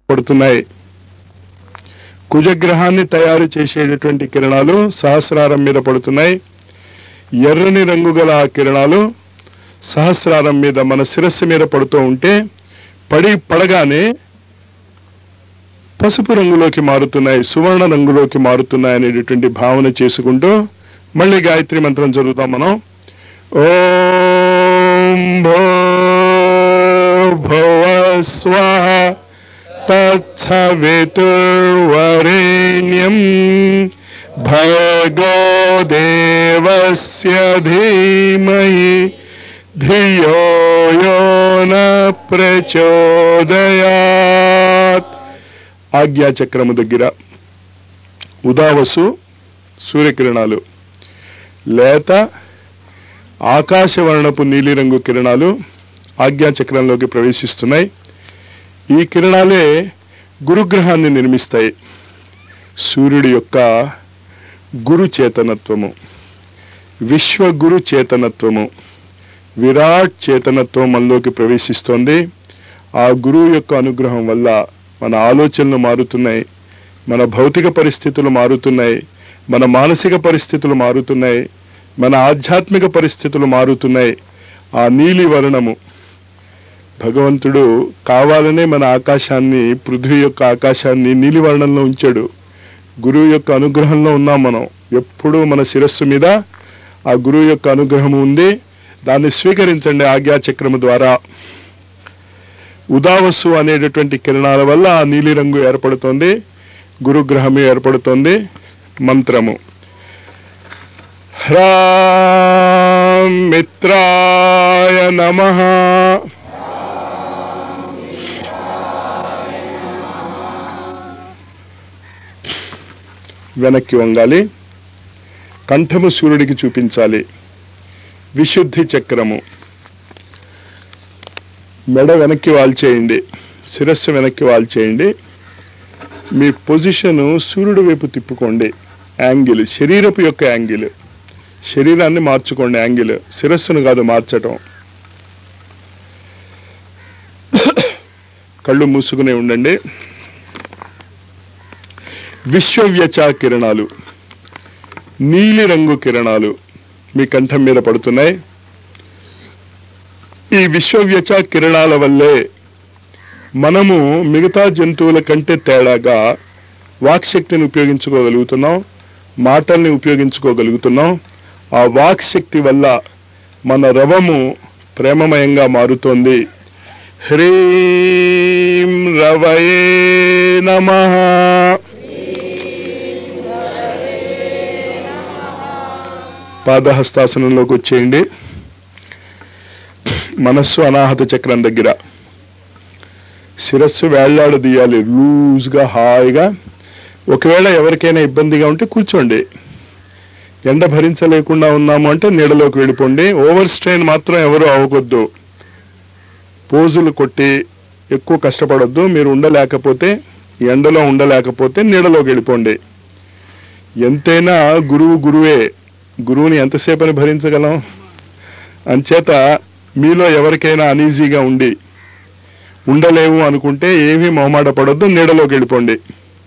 పడుతున్నాయి కుజగ్రహాన్ని తయారు చేసేటటువంటి కిరణాలు సహస్రారం మీద పడుతున్నాయి ఎర్రని రంగు గల ఆ కిరణాలు సహస్రారం మీద మన శిరస్సు మీద పడుతూ ఉంటే పడి పడగానే పసుపు రంగులోకి మారుతున్నాయి సువర్ణ రంగులోకి మారుతున్నాయి అనేటటువంటి భావన చేసుకుంటూ మళ్ళీ గాయత్రి మంత్రం చదువుతాం మనం ఓం భో భవ స్వాహ తత్సవితుర్వరేణ్యం భగో దేవస్య ధీమహి ధియో యో న ప్రచోదయాత్ ఆజ్ఞాచక్రము దగ్గర ఉదావసు సూర్యకిరణాలు లేత ఆకాశవర్ణపు నీలిరంగు కిరణాలు ఆజ్ఞాచక్రంలోకి ప్రవేశిస్తున్నాయి ఈ కిరణాలే గురుగ్రహాన్ని నిర్మిస్తాయి సూర్యుడి యొక్క గురు చేతనత్వము విశ్వగురు చేతనత్వము విరాట్ చేతనత్వం మనలోకి ప్రవేశిస్తోంది ఆ గురువు యొక్క అనుగ్రహం వల్ల మన ఆలోచనలు మారుతున్నాయి మన భౌతిక పరిస్థితులు మారుతున్నాయి మన మానసిక పరిస్థితులు మారుతున్నాయి మన ఆధ్యాత్మిక పరిస్థితులు మారుతున్నాయి ఆ నీలి వర్ణము భగవంతుడు కావాలనే మన ఆకాశాన్ని పృథ్వీ యొక్క ఆకాశాన్ని నీలివర్ణంలో ఉంచాడు గురువు యొక్క అనుగ్రహంలో ఉన్నాం మనం ఎప్పుడూ మన శిరస్సు మీద ఆ గురువు యొక్క అనుగ్రహం ఉంది దాన్ని స్వీకరించండి ఆజ్ఞాచక్రము ద్వారా ఉదావస్సు అనేటటువంటి కిరణాల వల్ల ఆ నీలిరంగు ఏర్పడుతోంది గురుగ్రహము ఏర్పడుతోంది మంత్రము హ్రాం మిత్రాయ నమః వెనక్కి వంగాలి కంఠము సూర్యుడికి చూపించాలి విశుద్ధి చక్రము మెడ వెనక్కి వాల్చేయండి శిరస్సు వెనక్కి వాల్చేయండి మీ పొజిషను సూర్యుడి వైపు తిప్పుకోండి యాంగిల్ శరీరపు యొక్క యాంగిల్ శరీరాన్ని మార్చుకోండి యాంగిల్ శిరస్సును కాదు మార్చటం కళ్ళు మూసుకునే ఉండండి విశ్వవ్యచ కిరణాలు నీలి రంగు కిరణాలు మీ కంఠం మీద పడుతున్నాయి ఈ విశ్వవ్యచ కిరణాల వల్లే మనము మిగతా జంతువుల కంటే తేడాగా వాక్శక్తిని ఉపయోగించుకోగలుగుతున్నాం మాటల్ని ఉపయోగించుకోగలుగుతున్నాం ఆ వాక్శక్తి వల్ల మన రవము ప్రేమమయంగా మారుతోంది హ్రీం రవయే నమః పాదహస్తాసనంలోకి వచ్చేయండి మనస్సు అనాహత చక్రం దగ్గర శిరస్సు వేళ్లాడదీయాలి లూజ్గా హాయిగా ఒకవేళ ఎవరికైనా ఇబ్బందిగా ఉంటే కూర్చోండి ఎండ భరించలేకుండా ఉన్నాము అంటే నీడలోకి వెళ్ళిపోండి ఓవర్ స్ట్రెయిన్ మాత్రం ఎవరు అవ్వకొద్దు పోజులు కొట్టి ఎక్కువ కష్టపడొద్దు మీరు ఉండలేకపోతే ఎండలో ఉండలేకపోతే నీడలోకి వెళ్ళిపోండి ఎంతైనా గురువు గురువే గురువుని ఎంతసేపని భరించగలం అంచేత మీలో ఎవరికైనా అనీజీగా ఉండి ఉండలేవు అనుకుంటే ఏమీ మొహమాట పడొద్దు నీడలోకి వెళ్ళిపోండి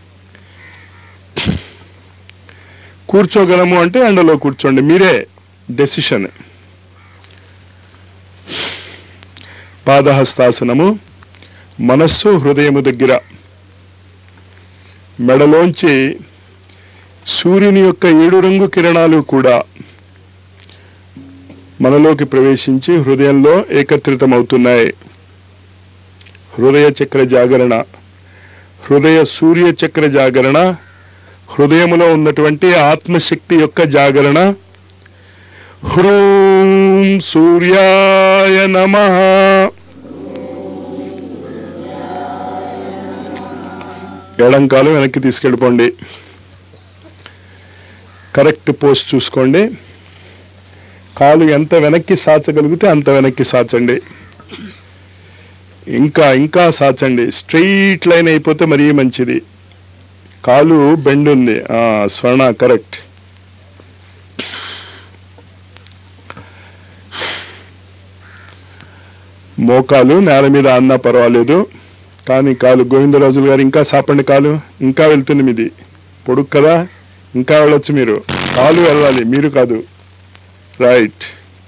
కూర్చోగలము అంటే ఎండలో కూర్చోండి మీరే డెసిషన్ పాదహస్తాసనము మనస్సు హృదయము దగ్గర మెడలోంచి సూర్యుని యొక్క ఏడు రంగు కిరణాలు కూడా మనలోకి ప్రవేశించి హృదయంలో ఏకత్రితమవుతున్నాయి హృదయ చక్ర జాగరణ హృదయ సూర్య చక్ర జాగరణ హృదయములో ఉన్నటువంటి ఆత్మశక్తి యొక్క జాగరణ హ్రూం సూర్యాయ నమః ఎడంకాలు వెనక్కి తీసుకెళ్ళిపోండి కరెక్ట్ పోస్ట్ చూసుకోండి కాలు ఎంత వెనక్కి సాచగలిగితే అంత వెనక్కి సాచండి ఇంకా ఇంకా సాచండి స్ట్రైట్ లైన్ అయిపోతే మరీ మంచిది కాలు బెండ్ ఉంది ఆ, స్వర్ణ కరెక్ట్ మోకాలు నేల మీద అన్నా పర్వాలేదు కానీ కాలు గోవిందరాజులు గారు ఇంకా సాపండి కాలు ఇంకా వెళ్తుంది మీది పొడుగు కదా ఇంకా వెళ్ళొచ్చు మీరు కాలు వెళ్ళాలి మీరు కాదు రైట్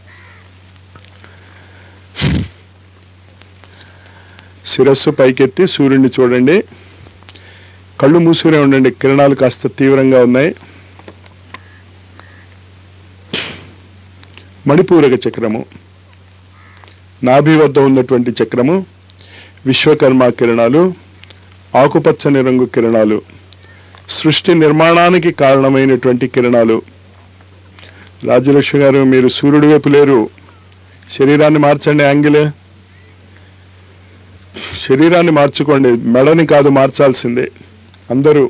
శిరస్సు పైకెత్తి సూర్యుడిని చూడండి కళ్ళు మూసుకునే ఉండండి కిరణాలు కాస్త తీవ్రంగా ఉన్నాయి మణిపూరక చక్రము నాభి వద్ద ఉన్నటువంటి చక్రము విశ్వకర్మ కిరణాలు ఆకుపచ్చని రంగు కిరణాలు సృష్టి నిర్మాణానికి కారణమైనటువంటి కిరణాలు రాజ్యలక్ష్మి గారు మీరు సూర్యుడి వైపు లేరు శరీరాన్ని మార్చండి యాంగిల్ శరీరాన్ని మార్చుకోండి మెడని కాదు మార్చాల్సిందే అందరూ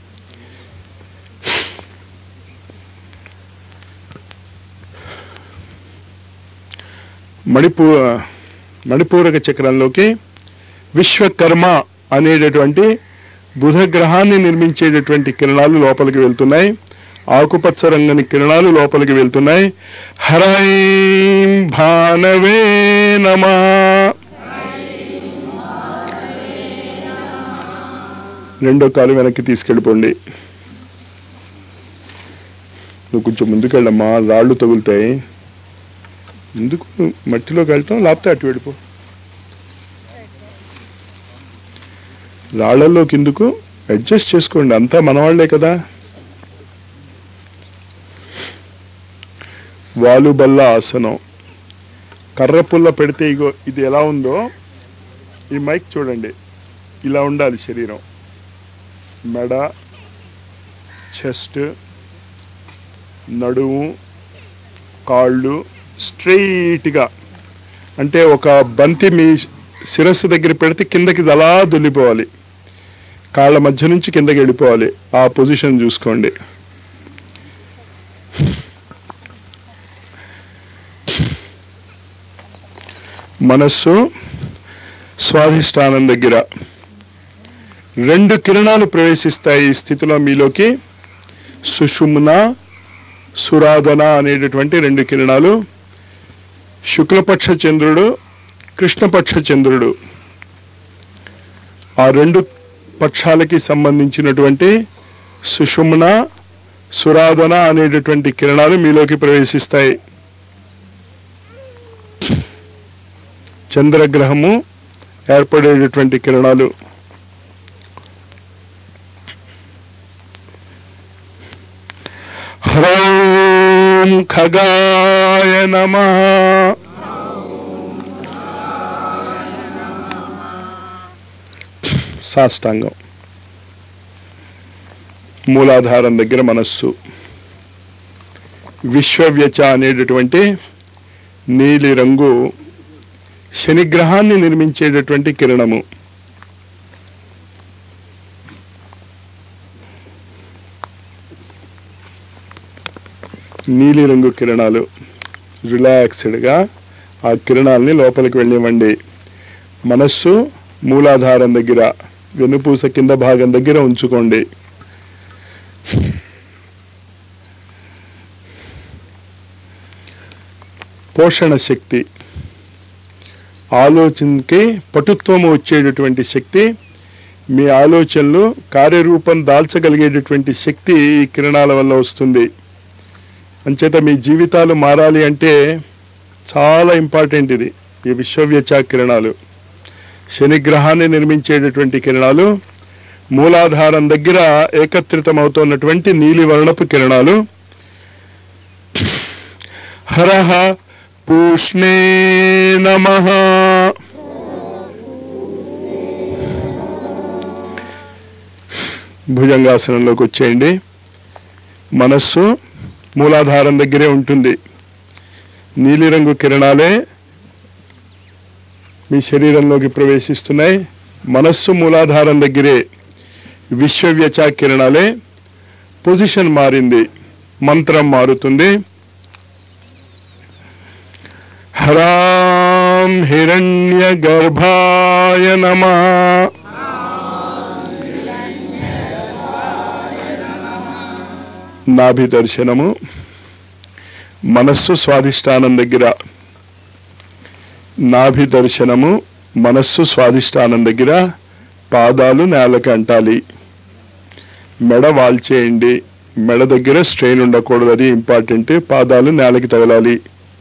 మణిపూ మణిపూరక చక్రంలోకి విశ్వకర్మ అనేటటువంటి బుధ గ్రహాన్ని నిర్మించేటటువంటి కిరణాలు లోపలికి వెళ్తున్నాయి ఆకుపచ్చ రంగని కిరణాలు లోపలికి వెళ్తున్నాయి హరైం భానవే నమా రెండో కాలు వెనక్కి తీసుకెళ్ళిపోండి నువ్వు కొంచెం ముందుకెళ్ళమ్మా రాళ్ళు తగులుతాయి ఎందుకు మట్టిలోకి వెళ్తాం లేకపోతే అటు వెళ్ళిపో రాళ్లలోకి ఎందుకు అడ్జస్ట్ చేసుకోండి అంతా మనవాళ్లే కదా వాలుబల్ల ఆసనం కర్ర పుల్ల పెడితే ఇగో ఇది ఎలా ఉందో ఈ మైక్ చూడండి ఇలా ఉండాలి శరీరం మెడ చెస్ట్ నడుము కాళ్ళు స్ట్రైట్గా అంటే ఒక బంతి మీ శిరస్సు దగ్గర పెడితే కిందకి ఇది అలా దొల్లిపోవాలి కాళ్ళ మధ్య నుంచి కిందకి వెళ్ళిపోవాలి ఆ పొజిషన్ చూసుకోండి మనస్సు స్వాధిష్టానం దగ్గర రెండు కిరణాలు ప్రవేశిస్తాయి ఈ స్థితిలో మీలోకి సుషుమ్న సురాధన అనేటటువంటి రెండు కిరణాలు శుక్లపక్ష చంద్రుడు కృష్ణపక్ష చంద్రుడు ఆ రెండు పక్షాలకి సంబంధించినటువంటి సుషుమ్న సురాధన అనేటటువంటి కిరణాలు మీలోకి ప్రవేశిస్తాయి చంద్రగ్రహము ఏర్పడేటటువంటి కిరణాలు హ్రౌం ఖగాయ నమః సాష్టాంగం మూలాధారం దగ్గర మనస్సు విశ్వవ్యచ అనేటటువంటి నీలి రంగు శనిగ్రహాన్ని నిర్మించేటటువంటి కిరణము నీలి రంగు కిరణాలు రిలాక్స్డ్గా ఆ కిరణాలని లోపలికి వెళ్ళివ్వండి మనస్సు మూలాధారం దగ్గర వెనుపూస కింద భాగం దగ్గర ఉంచుకోండి పోషణ శక్తి ఆలోచనకి పటుత్వము వచ్చేటటువంటి శక్తి మీ ఆలోచనలు కార్యరూపం దాల్చగలిగేటటువంటి శక్తి ఈ కిరణాల వల్ల వస్తుంది అంచేత మీ జీవితాలు మారాలి అంటే చాలా ఇంపార్టెంట్ ఇది ఈ విశ్వవ్యచా కిరణాలు శనిగ్రహాన్ని నిర్మించేటటువంటి కిరణాలు మూలాధారం దగ్గర ఏకత్రితమవుతున్నటువంటి నీలివర్ణపు కిరణాలు హరహ పూష్ణే నమ భుజంగాసనంలోకి వచ్చేయండి మనస్సు మూలాధారం దగ్గరే ఉంటుంది నీలిరంగు కిరణాలే మీ శరీరంలోకి ప్రవేశిస్తున్నాయి మనస్సు మూలాధారం దగ్గరే విశ్వవ్యచా కిరణాలే పొజిషన్ మారింది మంత్రం మారుతుంది హరాం హిరణ్య గర్భాయ నమ నాభి దర్శనము మనస్సు స్వాధిష్టానం దగ్గర నాభి దర్శనము మనస్సు స్వాధిష్టానం దగ్గర పాదాలు నేలకి అంటాలి మెడ వాల్చేయండి మెడ దగ్గర స్ట్రెయిన్ ఉండకూడదు అది ఇంపార్టెంట్ పాదాలు నేలకి తగలాలి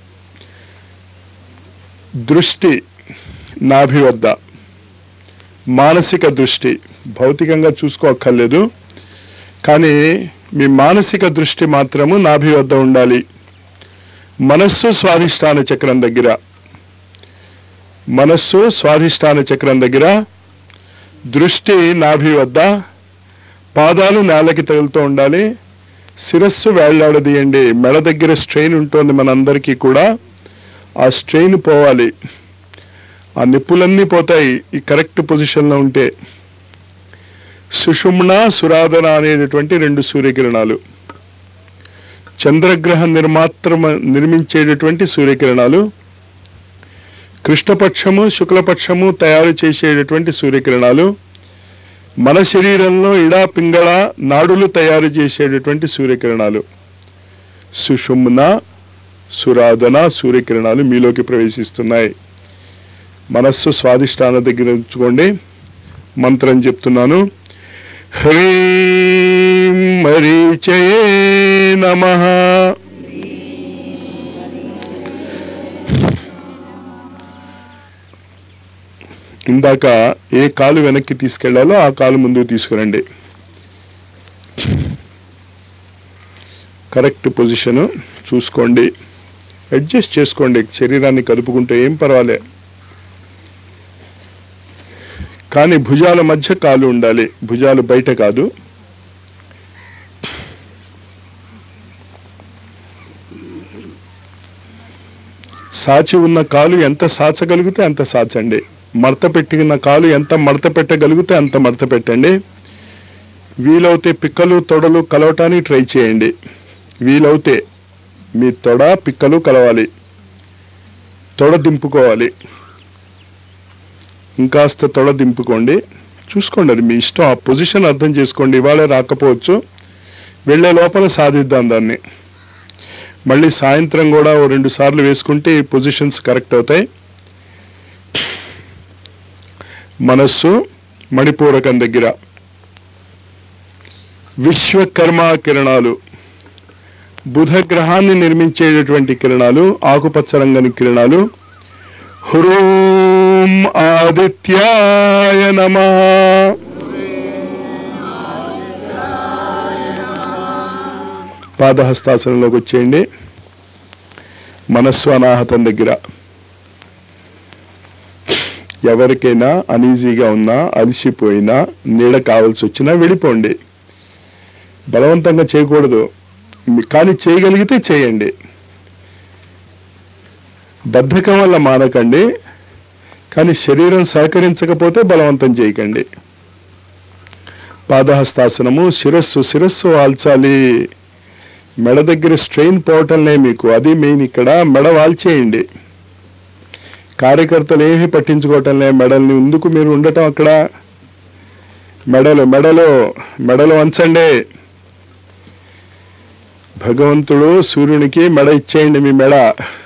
దృష్టి నాభి వద్ద మానసిక దృష్టి భౌతికంగా చూసుకోక్కర్లేదు కానీ మీ మానసిక దృష్టి మాత్రము నాభి వద్ద ఉండాలి మనస్సు స్వాధిష్టాన చక్రం దగ్గర మనస్సు స్వాధిష్టాన చక్రం దగ్గర దృష్టి నాభి వద్ద పాదాలు నేలకి తగులుతూ ఉండాలి శిరస్సు వేళ్లాడదీయండి మెడ దగ్గర స్ట్రెయిన్ ఉంటుంది మనందరికీ కూడా ఆ స్ట్రెయిన్ పోవాలి ఆ నిప్పులన్నీ పోతాయి ఈ కరెక్ట్ పొజిషన్లో ఉంటే సుషుమ్న సురాధన అనేటటువంటి రెండు సూర్యకిరణాలు చంద్రగ్రహ నిర్మాత్రమ నిర్మించేటటువంటి సూర్యకిరణాలు కృష్ణపక్షము శుక్లపక్షము తయారు చేసేటటువంటి సూర్యకిరణాలు మన శరీరంలో ఇడా పింగళ నాడులు తయారు చేసేటటువంటి సూర్యకిరణాలు సుషుమ్న సురాధన సూర్యకిరణాలు మీలోకి ప్రవేశిస్తున్నాయి మనస్సు స్వాదిష్టాన దగ్గర ఉంచుకోండి మంత్రం చెప్తున్నాను హ్రీం మరీచయే నమ ఇందాక ఏ కాలు వెనక్కి తీసుకెళ్లాలో ఆ కాలు ముందుకు తీసుకురండి కరెక్ట్ పొజిషను చూసుకోండి అడ్జస్ట్ చేసుకోండి శరీరాన్ని కదుపుకుంటే ఏం పర్వాలే కానీ భుజాల మధ్య కాలు ఉండాలి భుజాలు బయట కాదు సాచి ఉన్న కాలు ఎంత సాచగలిగితే అంత సాచండి మడత పెట్టిన కాలు ఎంత మడత పెట్టగలిగితే అంత మడత పెట్టండి వీలవుతే పిక్కలు తొడలు కలవటానికి ట్రై చేయండి వీలవుతే మీ తొడ పిక్కలు కలవాలి తొడ దింపుకోవాలి ఇంకాస్త తొడ దింపుకోండి చూసుకోండి అది మీ ఇష్టం ఆ పొజిషన్ అర్థం చేసుకోండి ఇవాళ రాకపోవచ్చు వెళ్ళే లోపల సాధిద్దాం దాన్ని మళ్ళీ సాయంత్రం కూడా ఓ రెండు సార్లు వేసుకుంటే ఈ పొజిషన్స్ కరెక్ట్ అవుతాయి మనస్సు మణిపూరకం దగ్గర విశ్వకర్మ కిరణాలు బుధ గ్రహాన్ని నిర్మించేటటువంటి కిరణాలు ఆకుపచ్చ రంగని కిరణాలు హ్రూం ఆదిత్యాయ నమ పాదహస్తాసనంలోకి వచ్చేయండి మనస్సు అనాహతం దగ్గర ఎవరికైనా అనీజీగా ఉన్నా అలసిపోయినా నీడ కావాల్సి వచ్చినా వెళ్ళిపోండి బలవంతంగా చేయకూడదు మీ- కానీ చేయగలిగితే చేయండి బద్ధకం వల్ల మానకండి కానీ శరీరం సహకరించకపోతే బలవంతం చేయకండి పాదహస్తాసనము శిరస్సు శిరస్సు వాల్చాలి మెడ దగ్గర స్ట్రెయిన్ పోవటంలే మీకు అది మెయిన్ ఇక్కడ మెడ వాల్చేయండి కార్యకర్తలు ఏమీ పట్టించుకోవటంలే మెడల్ని ఎందుకు మీరు ఉండటం అక్కడ మెడలు మెడలో మెడలు వంచండి భగవంతుడు సూర్యునికి మెడ ఇచ్చేయండి మీ మెడ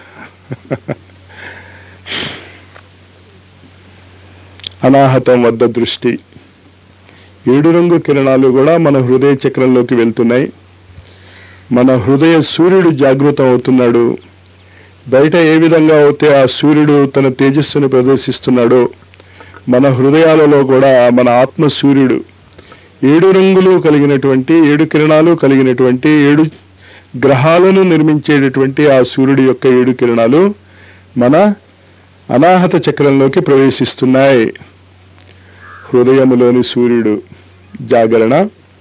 అనాహతం వద్ద దృష్టి ఏడు రంగు కిరణాలు కూడా మన హృదయ చక్రంలోకి వెళ్తున్నాయి మన హృదయ సూర్యుడు జాగృతం అవుతున్నాడు బయట ఏ విధంగా అయితే ఆ సూర్యుడు తన తేజస్సును ప్రదర్శిస్తున్నాడో మన హృదయాలలో కూడా మన ఆత్మ సూర్యుడు ఏడు రంగులు కలిగినటువంటి ఏడు కిరణాలు కలిగినటువంటి ఏడు గ్రహాలను నిర్మించేటటువంటి ఆ సూర్యుడి యొక్క ఏడు కిరణాలు మన అనాహత చక్రంలోకి ప్రవేశిస్తున్నాయి హృదయములోని సూర్యుడు జాగరణ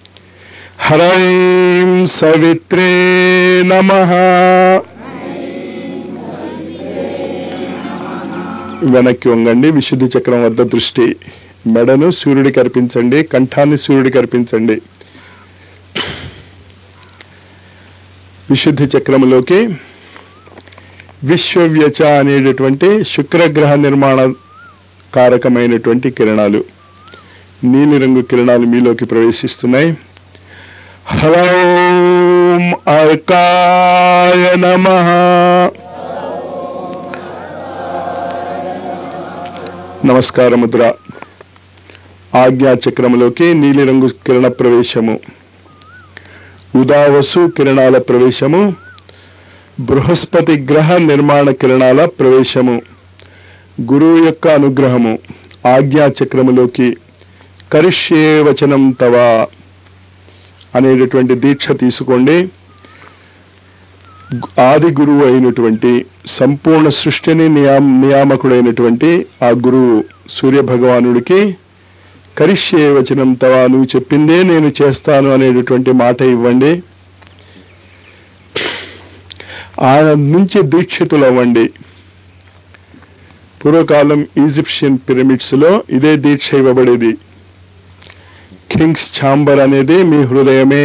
హరైం సవిత్రే నమ వెనక్కి వంగండి విశుద్ధి చక్రం వద్ద దృష్టి మెడను సూర్యుడికి అర్పించండి కంఠాన్ని సూర్యుడికి అర్పించండి విశుద్ధి చక్రములోకి విశ్వవ్యచ అనేటటువంటి శుక్రగ్రహ నిర్మాణ కారకమైనటువంటి కిరణాలు నీలిరంగు కిరణాలు మీలోకి ప్రవేశిస్తున్నాయి హలోం అర్కాయ నమ నమస్కార ముద్ర ఆజ్ఞా చక్రములోకి నీలిరంగు కిరణ ప్రవేశము ఉదావసు కిరణాల ప్రవేశము బృహస్పతి గ్రహ నిర్మాణ కిరణాల ప్రవేశము గురువు యొక్క అనుగ్రహము ఆజ్ఞా చక్రములోకి కరిష్యే వచనం తవా అనేటటువంటి దీక్ష తీసుకోండి ఆది గురువు అయినటువంటి సంపూర్ణ సృష్టిని నియామ నియామకుడైనటువంటి ఆ గురువు సూర్య భగవానుడికి కరిష్యే వచనం తవా నువ్వు చెప్పిందే నేను చేస్తాను అనేటటువంటి మాట ఇవ్వండి ఆ నుంచి దీక్షితులు అవ్వండి పూర్వకాలం ఈజిప్షియన్ పిరమిడ్స్ లో ఇదే దీక్ష ఇవ్వబడేది కింగ్స్ ఛాంబర్ అనేది మీ హృదయమే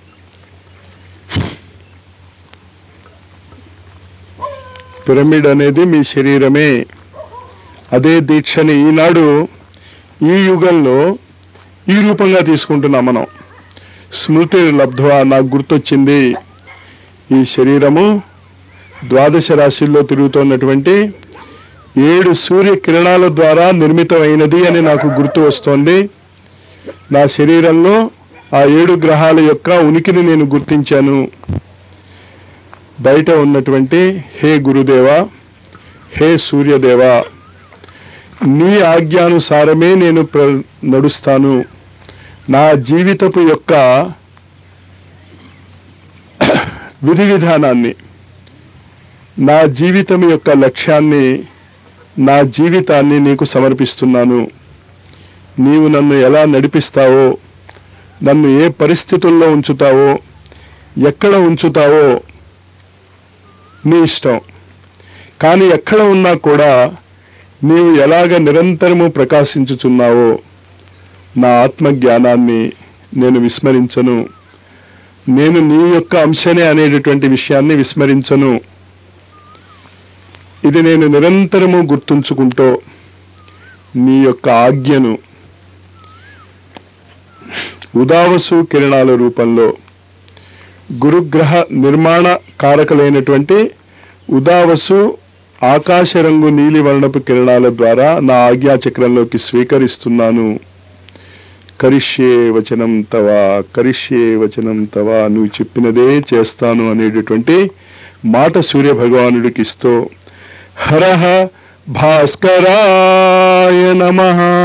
పిరమిడ్ అనేది మీ శరీరమే అదే దీక్షని ఈనాడు ఈ యుగంలో ఈ రూపంగా తీసుకుంటున్నాం మనం స్మృతి లబ్ధ్వా నాకు గుర్తొచ్చింది ఈ శరీరము ద్వాదశ రాశుల్లో తిరుగుతున్నటువంటి ఏడు సూర్య కిరణాల ద్వారా నిర్మితమైనది అని నాకు గుర్తు వస్తోంది నా శరీరంలో ఆ ఏడు గ్రహాల యొక్క ఉనికిని నేను గుర్తించాను బయట ఉన్నటువంటి హే గురుదేవా హే సూర్యదేవా నీ ఆజ్ఞానుసారమే నేను ప్ర నడుస్తాను నా జీవితపు యొక్క విధి విధానాన్ని నా జీవితం యొక్క లక్ష్యాన్ని నా జీవితాన్ని నీకు సమర్పిస్తున్నాను నీవు నన్ను ఎలా నడిపిస్తావో నన్ను ఏ పరిస్థితుల్లో ఉంచుతావో ఎక్కడ ఉంచుతావో నీ ఇష్టం కానీ ఎక్కడ ఉన్నా కూడా నీవు ఎలాగ నిరంతరము ప్రకాశించుచున్నావో నా ఆత్మ జ్ఞానాన్ని నేను విస్మరించను నేను నీ యొక్క అంశనే అనేటటువంటి విషయాన్ని విస్మరించను ఇది నేను నిరంతరము గుర్తుంచుకుంటూ నీ యొక్క ఆజ్ఞను ఉదావసు కిరణాల రూపంలో గురుగ్రహ నిర్మాణ కారకులైనటువంటి ఉదావసు ఆకాశ రంగు నీలి వర్ణపు కిరణాల ద్వారా నా ఆజ్ఞా చక్రంలోకి స్వీకరిస్తున్నాను కరిష్యే వచనం తవా కరిష్యే వచనం తవా నువ్వు చెప్పినదే చేస్తాను అనేటటువంటి మాట సూర్య భగవానుడికి ఇస్తూ హరహ భాస్కరాయ నమ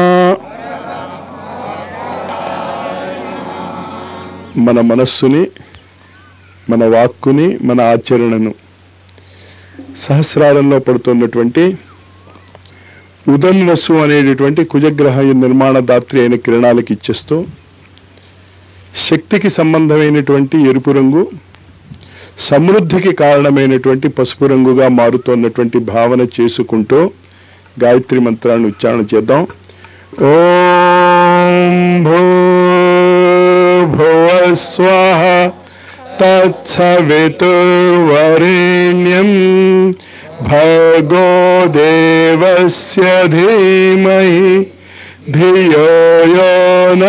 మన మనస్సుని మన వాక్కుని మన ఆచరణను సహస్రారంలో పడుతున్నటువంటి ఉదన్వసు అనేటటువంటి కుజగ్రహ నిర్మాణ దాత్రి అయిన కిరణాలకు ఇచ్చేస్తూ శక్తికి సంబంధమైనటువంటి ఎరుపు రంగు సమృద్ధికి కారణమైనటువంటి పసుపు రంగుగా మారుతున్నటువంటి భావన చేసుకుంటూ గాయత్రి మంత్రాన్ని ఉచ్చారణ చేద్దాం ఓం భూ భువ స్వాహ తత్సవితుర్వరేణ్యం భగో దేవస్య ధీమహి ధియో యో న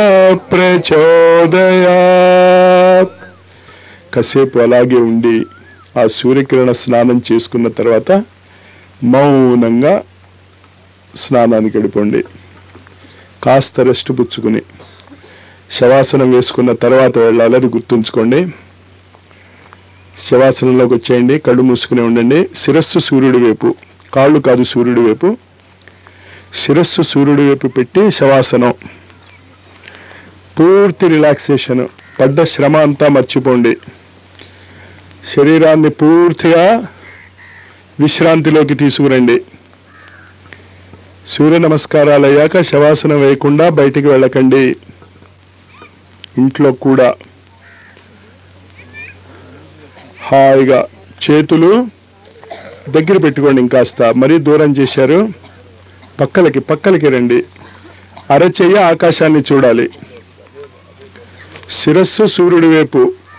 ప్రచోదయాత్ కాసేపు అలాగే ఉండి ఆ సూర్యకిరణ స్నానం చేసుకున్న తర్వాత మౌనంగా స్నానానికి గడిపోండి కాస్త రెస్ట్ పుచ్చుకుని శవాసనం వేసుకున్న తర్వాత వెళ్ళాలి అది గుర్తుంచుకోండి శవాసనంలోకి వచ్చేయండి కళ్ళు మూసుకుని ఉండండి శిరస్సు సూర్యుడి వైపు కాళ్ళు కాదు సూర్యుడి వైపు శిరస్సు సూర్యుడి వైపు పెట్టి శవాసనం పూర్తి రిలాక్సేషన్ పడ్డ శ్రమ అంతా మర్చిపోండి శరీరాన్ని పూర్తిగా విశ్రాంతిలోకి తీసుకురండి సూర్య నమస్కారాలు అయ్యాక శవాసనం వేయకుండా బయటికి వెళ్ళకండి ఇంట్లో కూడా హాయిగా చేతులు దగ్గర పెట్టుకోండి ఇంకాస్త మరీ దూరం చేశారు పక్కలకి పక్కలకి రండి అరచెయ్య ఆకాశాన్ని చూడాలి శిరస్సు సూర్యుడి వైపు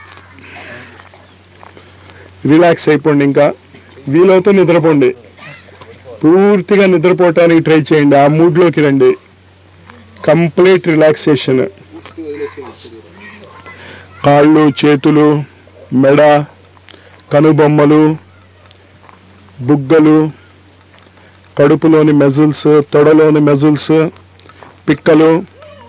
రిలాక్స్ అయిపోండి ఇంకా వీలైతే నిద్రపోండి పూర్తిగా నిద్రపోవటానికి ట్రై చేయండి ఆ మూడ్లోకి రండి కంప్లీట్ రిలాక్సేషన్ కాళ్ళు చేతులు మెడ కనుబొమ్మలు బుగ్గలు కడుపులోని మెజల్స్ తొడలోని మెజల్స్ పిక్కలు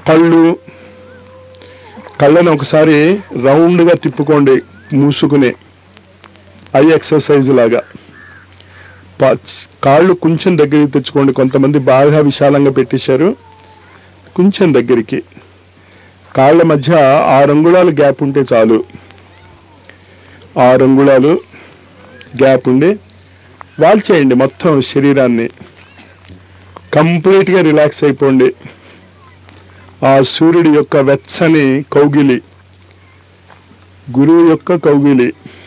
కళ్ళు కళ్ళను ఒకసారి రౌండ్గా తిప్పుకోండి మూసుకుని ఐ ఎక్సర్సైజ్ లాగా పా- కాళ్ళు కొంచెం దగ్గరికి తెచ్చుకోండి కొంతమంది బాగా విశాలంగా పెట్టేశారు కొంచెం దగ్గరికి కాళ్ళ మధ్య ఆరు అంగుళాలు గ్యాప్ ఉంటే చాలు ఆరు అంగుళాలు గ్యాప్ ఉండి వాల్చేయండి మొత్తం శరీరాన్ని కంప్లీట్గా రిలాక్స్ అయిపోండి ఆ సూర్యుడి యొక్క వెచ్చని కౌగిలి గురువు యొక్క కౌగిలి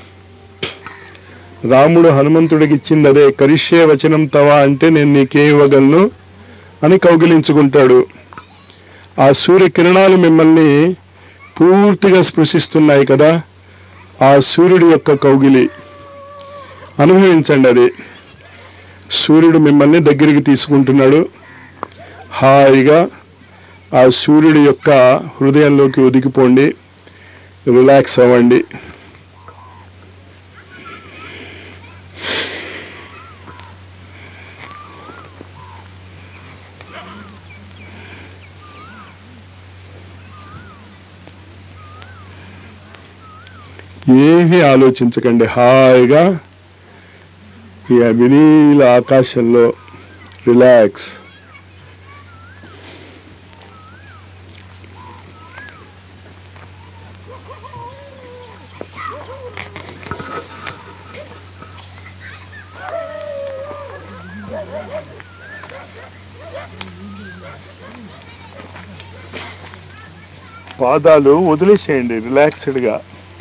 రాముడు హనుమంతుడికి ఇచ్చింది అదే కరిష్యే వచనం తవా అంటే నేను నీకే ఇవ్వగలను అని కౌగిలించుకుంటాడు ఆ సూర్య కిరణాలు మిమ్మల్ని పూర్తిగా స్పృశిస్తున్నాయి కదా ఆ సూర్యుడి యొక్క కౌగిలి అనుభవించండి అది సూర్యుడు మిమ్మల్ని దగ్గరికి తీసుకుంటున్నాడు హాయిగా ఆ సూర్యుడి యొక్క హృదయంలోకి ఒదిగిపోండి రిలాక్స్ అవ్వండి ఏమీ ఆలోచించకండి హాయిగా ఈ వినీల ఆకాశంలో రిలాక్స్ పాదాలు వదిలేసేయండి రిలాక్స్డ్గా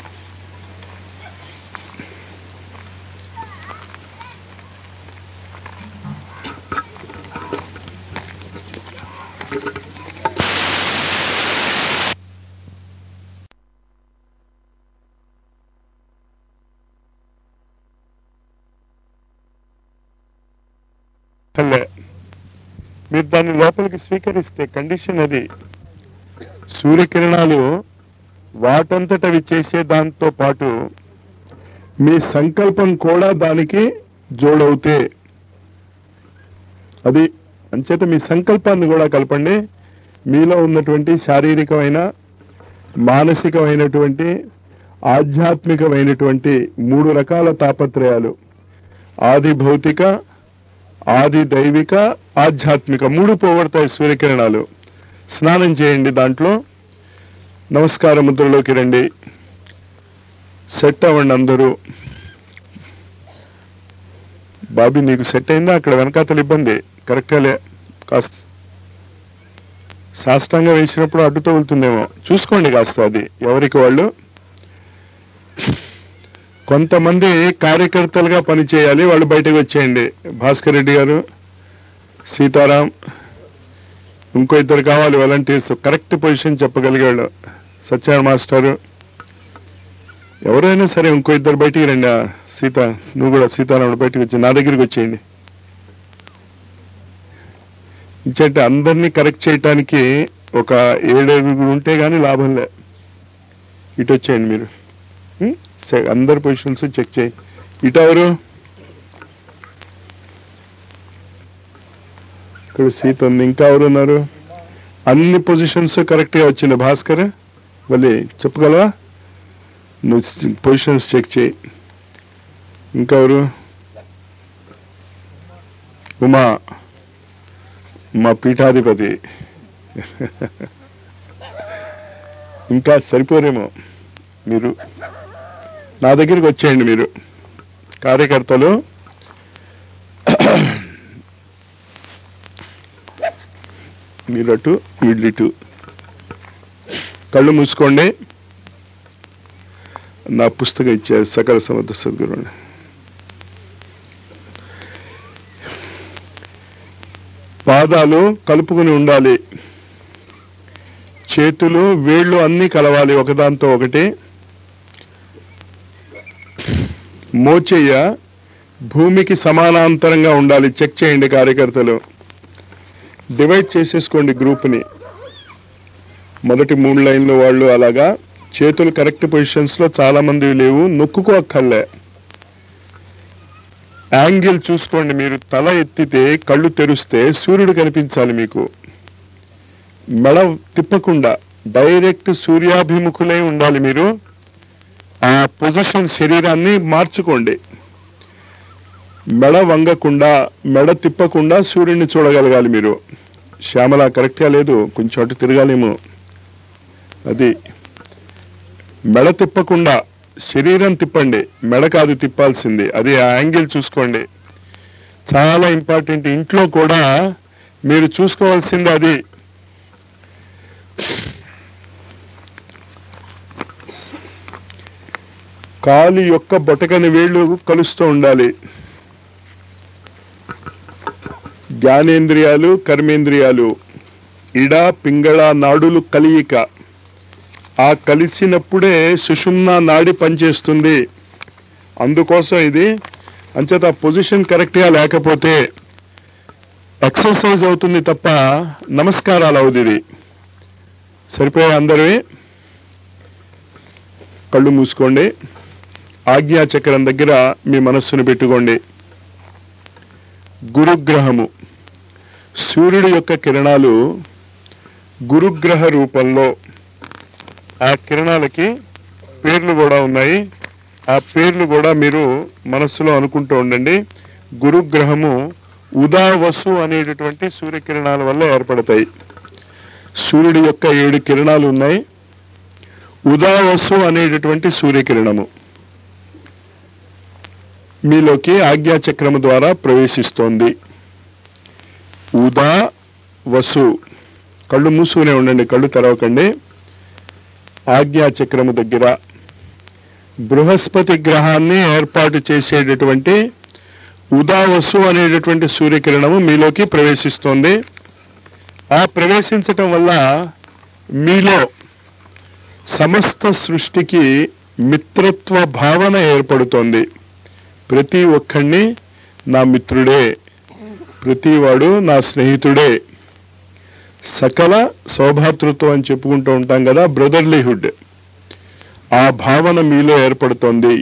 కల్లే మీరు దాన్ని లోపలికి స్వీకరిస్తే కండిషన్ అది సూర్యకిరణాలు వాటంతట అవి చేసే దాంతో పాటు మీ సంకల్పం కూడా దానికి జోడవుతే అది అంచేత మీ సంకల్పాన్ని కూడా కలపండి మీలో ఉన్నటువంటి శారీరకమైన మానసికమైనటువంటి ఆధ్యాత్మికమైనటువంటి మూడు రకాల తాపత్రయాలు ఆది భౌతిక ఆది దైవిక ఆధ్యాత్మిక మూడు పోగొడతాయి సూర్యకిరణాలు స్నానం చేయండి దాంట్లో నమస్కార ముద్రలోకి రండి సెట్ అవ్వండి అందరూ బాబీ నీకు సెట్ అయిందా అక్కడ వెనకాతల ఇబ్బంది కరెక్ట్గా లే కాస్త సాష్టంగా వేసినప్పుడు అడ్డు తగులుతుందేమో చూసుకోండి కాస్త అది ఎవరికి వాళ్ళు కొంతమంది కార్యకర్తలుగా పనిచేయాలి వాళ్ళు బయటకు వచ్చేయండి భాస్కర్ రెడ్డి గారు సీతారాం ఇంకో ఇద్దరు కావాలి వాలంటీర్స్ కరెక్ట్ పొజిషన్ చెప్పగలిగాడు సత్యనారాయణ మాస్టారు ఎవరైనా సరే ఇంకో ఇద్దరు బయటికి రండి ఆ సీత నువ్వు కూడా సీతారాముడు బయటికి వచ్చి నా దగ్గరికి వచ్చేయండి ఇంకంటే అందరినీ కరెక్ట్ చేయటానికి ఒక ఏడేరుగురు ఉంటే గానీ లాభం లే ఇటు వచ్చేయండి మీరు ఉం? సరే, అందరి పొజిషన్స్ చెక్ చేయి ఇటు ఎవరు ఇక్కడ సీత ఉంది ఇంకా ఎవరు ఉన్నారు అన్ని పొజిషన్స్ కరెక్ట్ గా వచ్చింది భాస్కర్ మళ్ళీ చెప్పగలవా నువ్వు పొజిషన్స్ చెక్ చేయి ఇంకా ఎవరు ఉమా మా పీఠాధిపతి ఇంకా సరిపోరేమో మీరు నా దగ్గరికి వచ్చేయండి మీరు కార్యకర్తలు మీరు అటు వీళ్ళు ఇటు కళ్ళు మూసుకోండి నా పుస్తకం ఇచ్చారు సకల సమర్థ సద్గురు పాదాలు కలుపుకుని ఉండాలి చేతులు వేళ్ళు అన్నీ కలవాలి ఒకదాంతో ఒకటి మోచెయ్య భూమికి సమానాంతరంగా ఉండాలి చెక్ చేయండి కార్యకర్తలు డివైడ్ చేసేసుకోండి గ్రూప్ని మొదటి మూడు లైన్లు వాళ్ళు అలాగా చేతులు కరెక్ట్ పొజిషన్స్ లో చాలా మంది లేవు నొక్కుకోక్కర్లే యాంగిల్ చూసుకోండి మీరు తల ఎత్తితే కళ్ళు తెరిస్తే సూర్యుడు కనిపించాలి మీకు మెడ తిప్పకుండా డైరెక్ట్ సూర్యాభిముఖులై ఉండాలి మీరు ఆ పొజిషన్ శరీరాన్ని మార్చుకోండి మెడ వంగకుండా మెడ తిప్పకుండా సూర్యుడిని చూడగలగాలి మీరు శ్యామల కరెక్ట్గా లేదు కొంచెం అటు తిరగాలేమో అది మెడ తిప్పకుండా శరీరం తిప్పండి మెడ కాదు తిప్పాల్సింది అది ఆ యాంగిల్ చూసుకోండి చాలా ఇంపార్టెంట్ ఇంట్లో కూడా మీరు చూసుకోవాల్సింది అది కాలు యొక్క బొటకని వేళ్ళు కలుస్తూ ఉండాలి జ్ఞానేంద్రియాలు కర్మేంద్రియాలు ఇడ పింగళ నాడులు కలియిక ఆ కలిసినప్పుడే సుషుమ్న నాడి పనిచేస్తుంది అందుకోసం ఇది అంచేత పొజిషన్ కరెక్ట్గా లేకపోతే ఎక్సర్సైజ్ అవుతుంది తప్ప నమస్కారాలు అవుతుంది ఇది సరిపోయే అందరూ కళ్ళు మూసుకోండి ఆజ్ఞా చక్రం దగ్గర మీ మనస్సును పెట్టుకోండి గురుగ్రహము సూర్యుడి యొక్క కిరణాలు గురుగ్రహ రూపంలో ఆ కిరణాలకి పేర్లు కూడా ఉన్నాయి ఆ పేర్లు కూడా మీరు మనస్సులో అనుకుంటూ ఉండండి గురుగ్రహము ఉదావసు అనేటటువంటి సూర్యకిరణాల వల్ల ఏర్పడతాయి సూర్యుడి యొక్క ఏడు కిరణాలు ఉన్నాయి ఉదావసు అనేటటువంటి సూర్యకిరణము మీలోకి ఆజ్ఞాచక్రము ద్వారా ప్రవేశిస్తోంది ఉదా వసు కళ్ళు మూసుకునే ఉండండి కళ్ళు తెరవకండి ఆజ్ఞాచక్రము దగ్గర బృహస్పతి గ్రహాన్ని ఏర్పాటు చేసేటటువంటి ఉదావసు అనేటటువంటి సూర్యకిరణము మీలోకి ప్రవేశిస్తోంది ఆ ప్రవేశించటం వల్ల మీలో సమస్త సృష్టికి మిత్రత్వ భావన ఏర్పడుతోంది ప్రతి ఒక్కడిని నా మిత్రుడే ప్రతివాడు నా స్నేహితుడే సకల సౌభాతృత్వం అని చెప్పుకుంటూ ఉంటాం కదా బ్రదర్లీహుడ్ ఆ భావన మీలో ఏర్పడుతోంది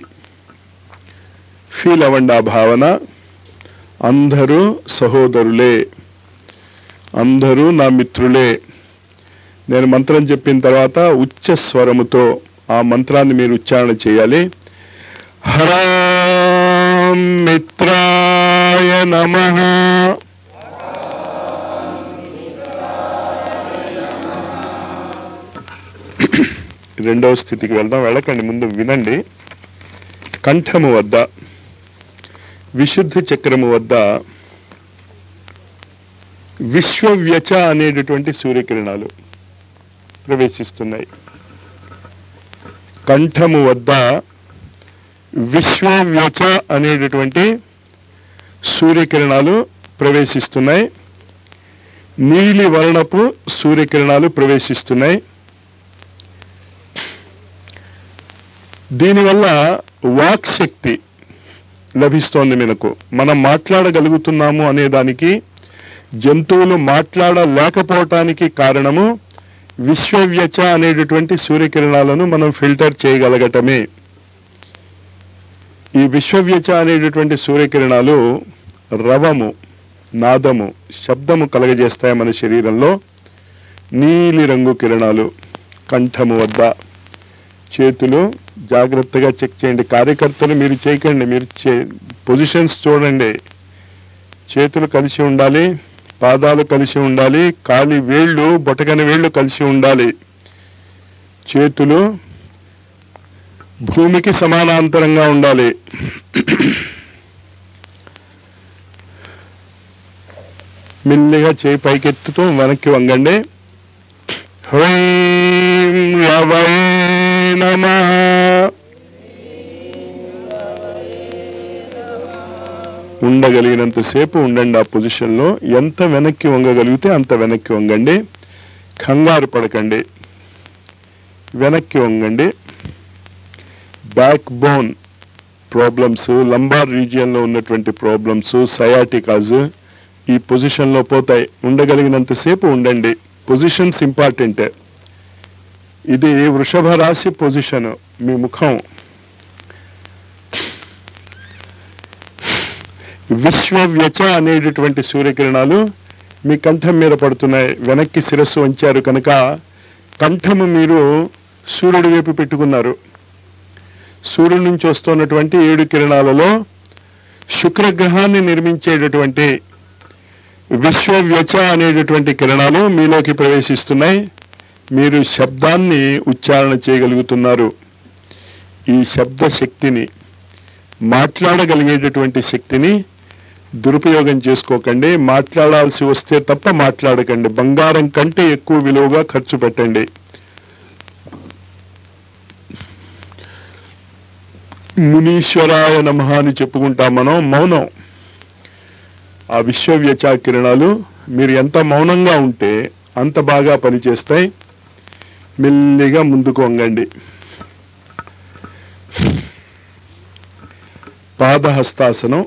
ఫీల్ అవ్వండి ఆ భావన అందరూ సహోదరులే అందరూ నా మిత్రులే నేను మంత్రం చెప్పిన తర్వాత ఉచ్చ స్వరముతో ఆ మంత్రాన్ని మీరు ఉచ్చారణ చేయాలి హరాం మిత్రాయ నమ రెండవ స్థితికి వెళ్దాం వెళ్ళకండి ముందు వినండి కంఠము వద్ద విశుద్ధి చక్రము వద్ద విశ్వవ్యచ అనేటటువంటి సూర్యకిరణాలు ప్రవేశిస్తున్నాయి కంఠము వద్ద విశ్వవ్యచ అనేటటువంటి సూర్యకిరణాలు ప్రవేశిస్తున్నాయి నీలి వర్ణపు సూర్యకిరణాలు ప్రవేశిస్తున్నాయి దీనివల్ల వాక్ శక్తి లభిస్తోంది మనకు మనం మాట్లాడగలుగుతున్నాము అనే దానికి జంతువులు మాట్లాడలేకపోవటానికి కారణము విశ్వవ్యచ అనేటటువంటి సూర్యకిరణాలను మనం ఫిల్టర్ చేయగలగటమే ఈ విశ్వవ్యచ అనేటటువంటి సూర్యకిరణాలు రవము నాదము శబ్దము కలగజేస్తాయి మన శరీరంలో నీలి రంగు కిరణాలు కంఠము వద్ద చేతులు జాగ్రత్తగా చెక్ చేయండి కార్యకర్తలు మీరు చేయకండి మీరు చే పొజిషన్స్ చూడండి చేతులు కలిసి ఉండాలి పాదాలు కలిసి ఉండాలి కాలి వేళ్ళు బొటకని వేళ్ళు కలిసి ఉండాలి చేతులు భూమికి సమానాంతరంగా ఉండాలి మెల్లిగా చేయి పైకెత్తుతూ వెనక్కి వంగండి హ్రీం రవై నమః ఉండగలిగినంతసేపు ఉండండి ఆ పొజిషన్లో ఎంత వెనక్కి వంగగలిగితే అంత వెనక్కి వంగండి కంగారు పడకండి వెనక్కి వంగండి బ్యాక్ బోన్ ప్రాబ్లమ్స్ లంబార్ రీజియన్లో ఉన్నటువంటి ప్రాబ్లమ్స్ సయాటికాజ్ ఈ పొజిషన్లో పోతాయి ఉండగలిగినంతసేపు ఉండండి పొజిషన్స్ ఇంపార్టెంట్ ఇది వృషభ రాశి పొజిషన్ మీ ముఖం విశ్వవ్యచ అనేటటువంటి సూర్యకిరణాలు మీ కంఠం మీద పడుతున్నాయి వెనక్కి శిరస్సు వంచారు కనుక కంఠము మీరు సూర్యుడి వైపు పెట్టుకున్నారు సూర్యుడి నుంచి వస్తున్నటువంటి ఏడు కిరణాలలో శుక్రగ్రహాన్ని నిర్మించేటటువంటి విశ్వవ్యచ అనేటటువంటి కిరణాలు మీలోకి ప్రవేశిస్తున్నాయి మీరు శబ్దాన్ని ఉచ్చారణ చేయగలుగుతున్నారు ఈ శబ్ద శక్తిని మాట్లాడగలిగేటటువంటి శక్తిని దురుపయోగం చేసుకోకండి మాట్లాడాల్సి వస్తే తప్ప మాట్లాడకండి బంగారం కంటే ఎక్కువ విలువగా ఖర్చు పెట్టండి మునీశ్వరాయ నమ అని చెప్పుకుంటాం మనం మౌనం ఆ విశ్వవ్యచా కిరణాలు మీరు ఎంత మౌనంగా ఉంటే అంత బాగా పనిచేస్తాయి మెల్లిగా ముందుకు వంగండి పాదహస్తాసనం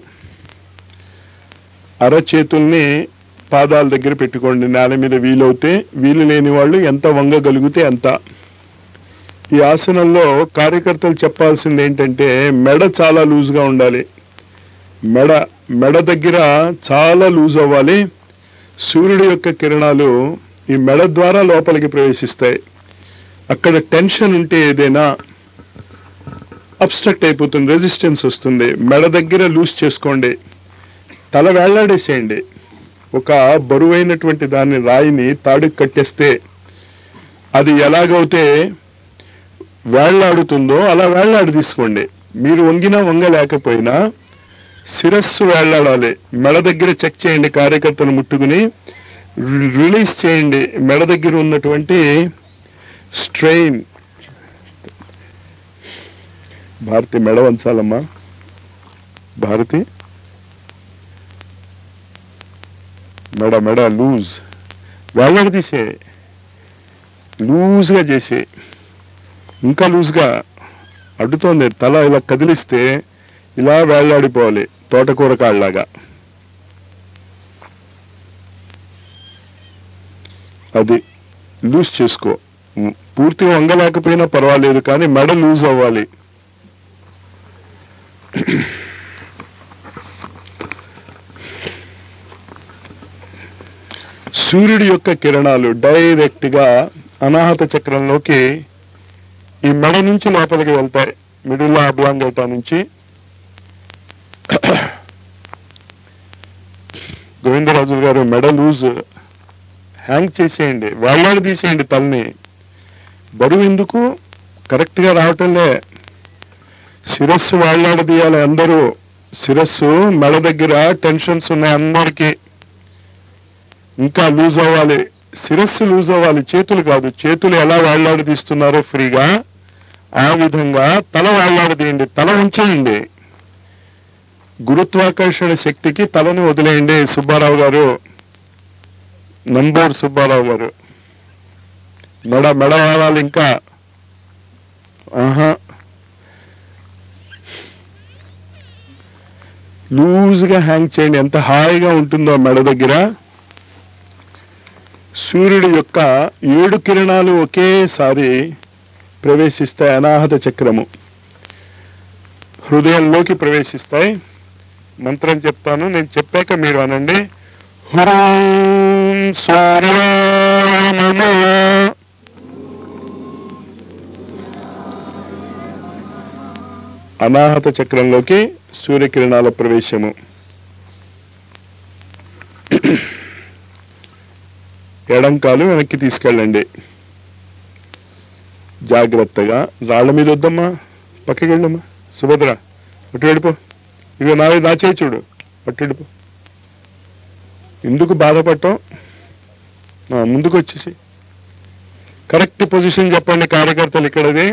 అరచేతుల్ని పాదాల దగ్గర పెట్టుకోండి నేల మీద వీలవుతే వీలు లేని వాళ్ళు ఎంత వంగగలిగితే అంత ఈ ఆసనంలో కార్యకర్తలు చెప్పాల్సింది ఏంటంటే మెడ చాలా లూజ్గా ఉండాలి మెడ మెడ దగ్గర చాలా లూజ్ అవ్వాలి సూర్యుడి యొక్క కిరణాలు ఈ మెడ ద్వారా లోపలికి ప్రవేశిస్తాయి అక్కడ టెన్షన్ ఉంటే ఏదైనా అబ్స్ట్రక్ట్ అయిపోతుంది రెసిస్టెన్స్ వస్తుంది మెడ దగ్గర లూజ్ చేసుకోండి తల వేళ్లాడేసేయండి ఒక బరువైనటువంటి దాన్ని రాయిని తాడుకు కట్టేస్తే అది ఎలాగైతే వేళ్లాడుతుందో అలా వేళ్లాడి తీసుకోండి మీరు వంగినా వంగలేకపోయినా శిరస్సు వేళ్లాడాలి మెడ దగ్గర చెక్ చేయండి కార్యకర్తను ముట్టుకుని రి- రిలీజ్ చేయండి మెడ దగ్గర ఉన్నటువంటి స్ట్రెయిన్ భారతి మెడ వంచాలమ్మా భారతి మెడ మెడ లూజ్ వేళ్ళకి తీసే లూజ్గా చేసే ఇంకా లూజ్గా అడ్డుతోంది తల ఇలా కదిలిస్తే ఇలా వేళ్లాడిపోవాలి తోటకూర కాళ్ళలాగా అది లూజ్ చేసుకో ఉ- పూర్తిగా వంగలేకపోయినా పర్వాలేదు కానీ మెడ లూజ్ అవ్వాలి సూర్యుడి యొక్క కిరణాలు డైరెక్ట్ గా అనాహత చక్రంలోకి ఈ మెడ నుంచి లోపలికి వెళ్తాయి మిడిల్ అబ్లాంగేటా నుంచి గోవిందరాజు గారు మెడ లూజ్ హ్యాంగ్ చేసేయండి వేలాడి తీసేయండి తలని బరువు ఎందుకు కరెక్ట్ గా రావటంలే శిరస్సు వేలాడదీయాలి అందరూ శిరస్సు మెడ దగ్గర టెన్షన్స్ ఉన్నాయి అందరికీ ఇంకా లూజ్ అవ్వాలి శిరస్సు లూజ్ అవ్వాలి చేతులు కాదు చేతులు ఎలా వేళ్లాడదీస్తున్నారో ఫ్రీగా ఆ విధంగా తల వేళ్లాడదీయండి తల ఉంచేయండి గురుత్వాకర్షణ శక్తికి తలని వదిలేయండి సుబ్బారావు గారు నంబూరు సుబ్బారావు గారు మెడ మెడ వాడాలి ఇంకా ఆహా లూజ్గా హ్యాంగ్ చేయండి ఎంత హాయిగా ఉంటుందో మెడ దగ్గర సూర్యుడి యొక్క ఏడు కిరణాలు ఒకేసారి ప్రవేశిస్తాయి అనాహత చక్రము హృదయంలోకి ప్రవేశిస్తాయి మంత్రం చెప్తాను నేను చెప్పాక మీరు అనండి హ్రూం సూర్యాయ నమః. అనాహత చక్రంలోకి సూర్యకిరణాల ప్రవేశము ఎడంకాలు వెనక్కి తీసుకెళ్ళండి జాగ్రత్తగా రాళ్ల మీద వద్దమ్మా పక్కకి వెళ్ళమ్మా సుభద్ర అటు వెళ్ళిపో ఇక నావి నా చేయి చూడు అటు వెళ్ళిపో ఎందుకు బాధపడటం ఆ, ముందుకు వచ్చేసి కరెక్ట్ పొజిషన్ చెప్పండి కార్యకర్తలు ఇక్కడది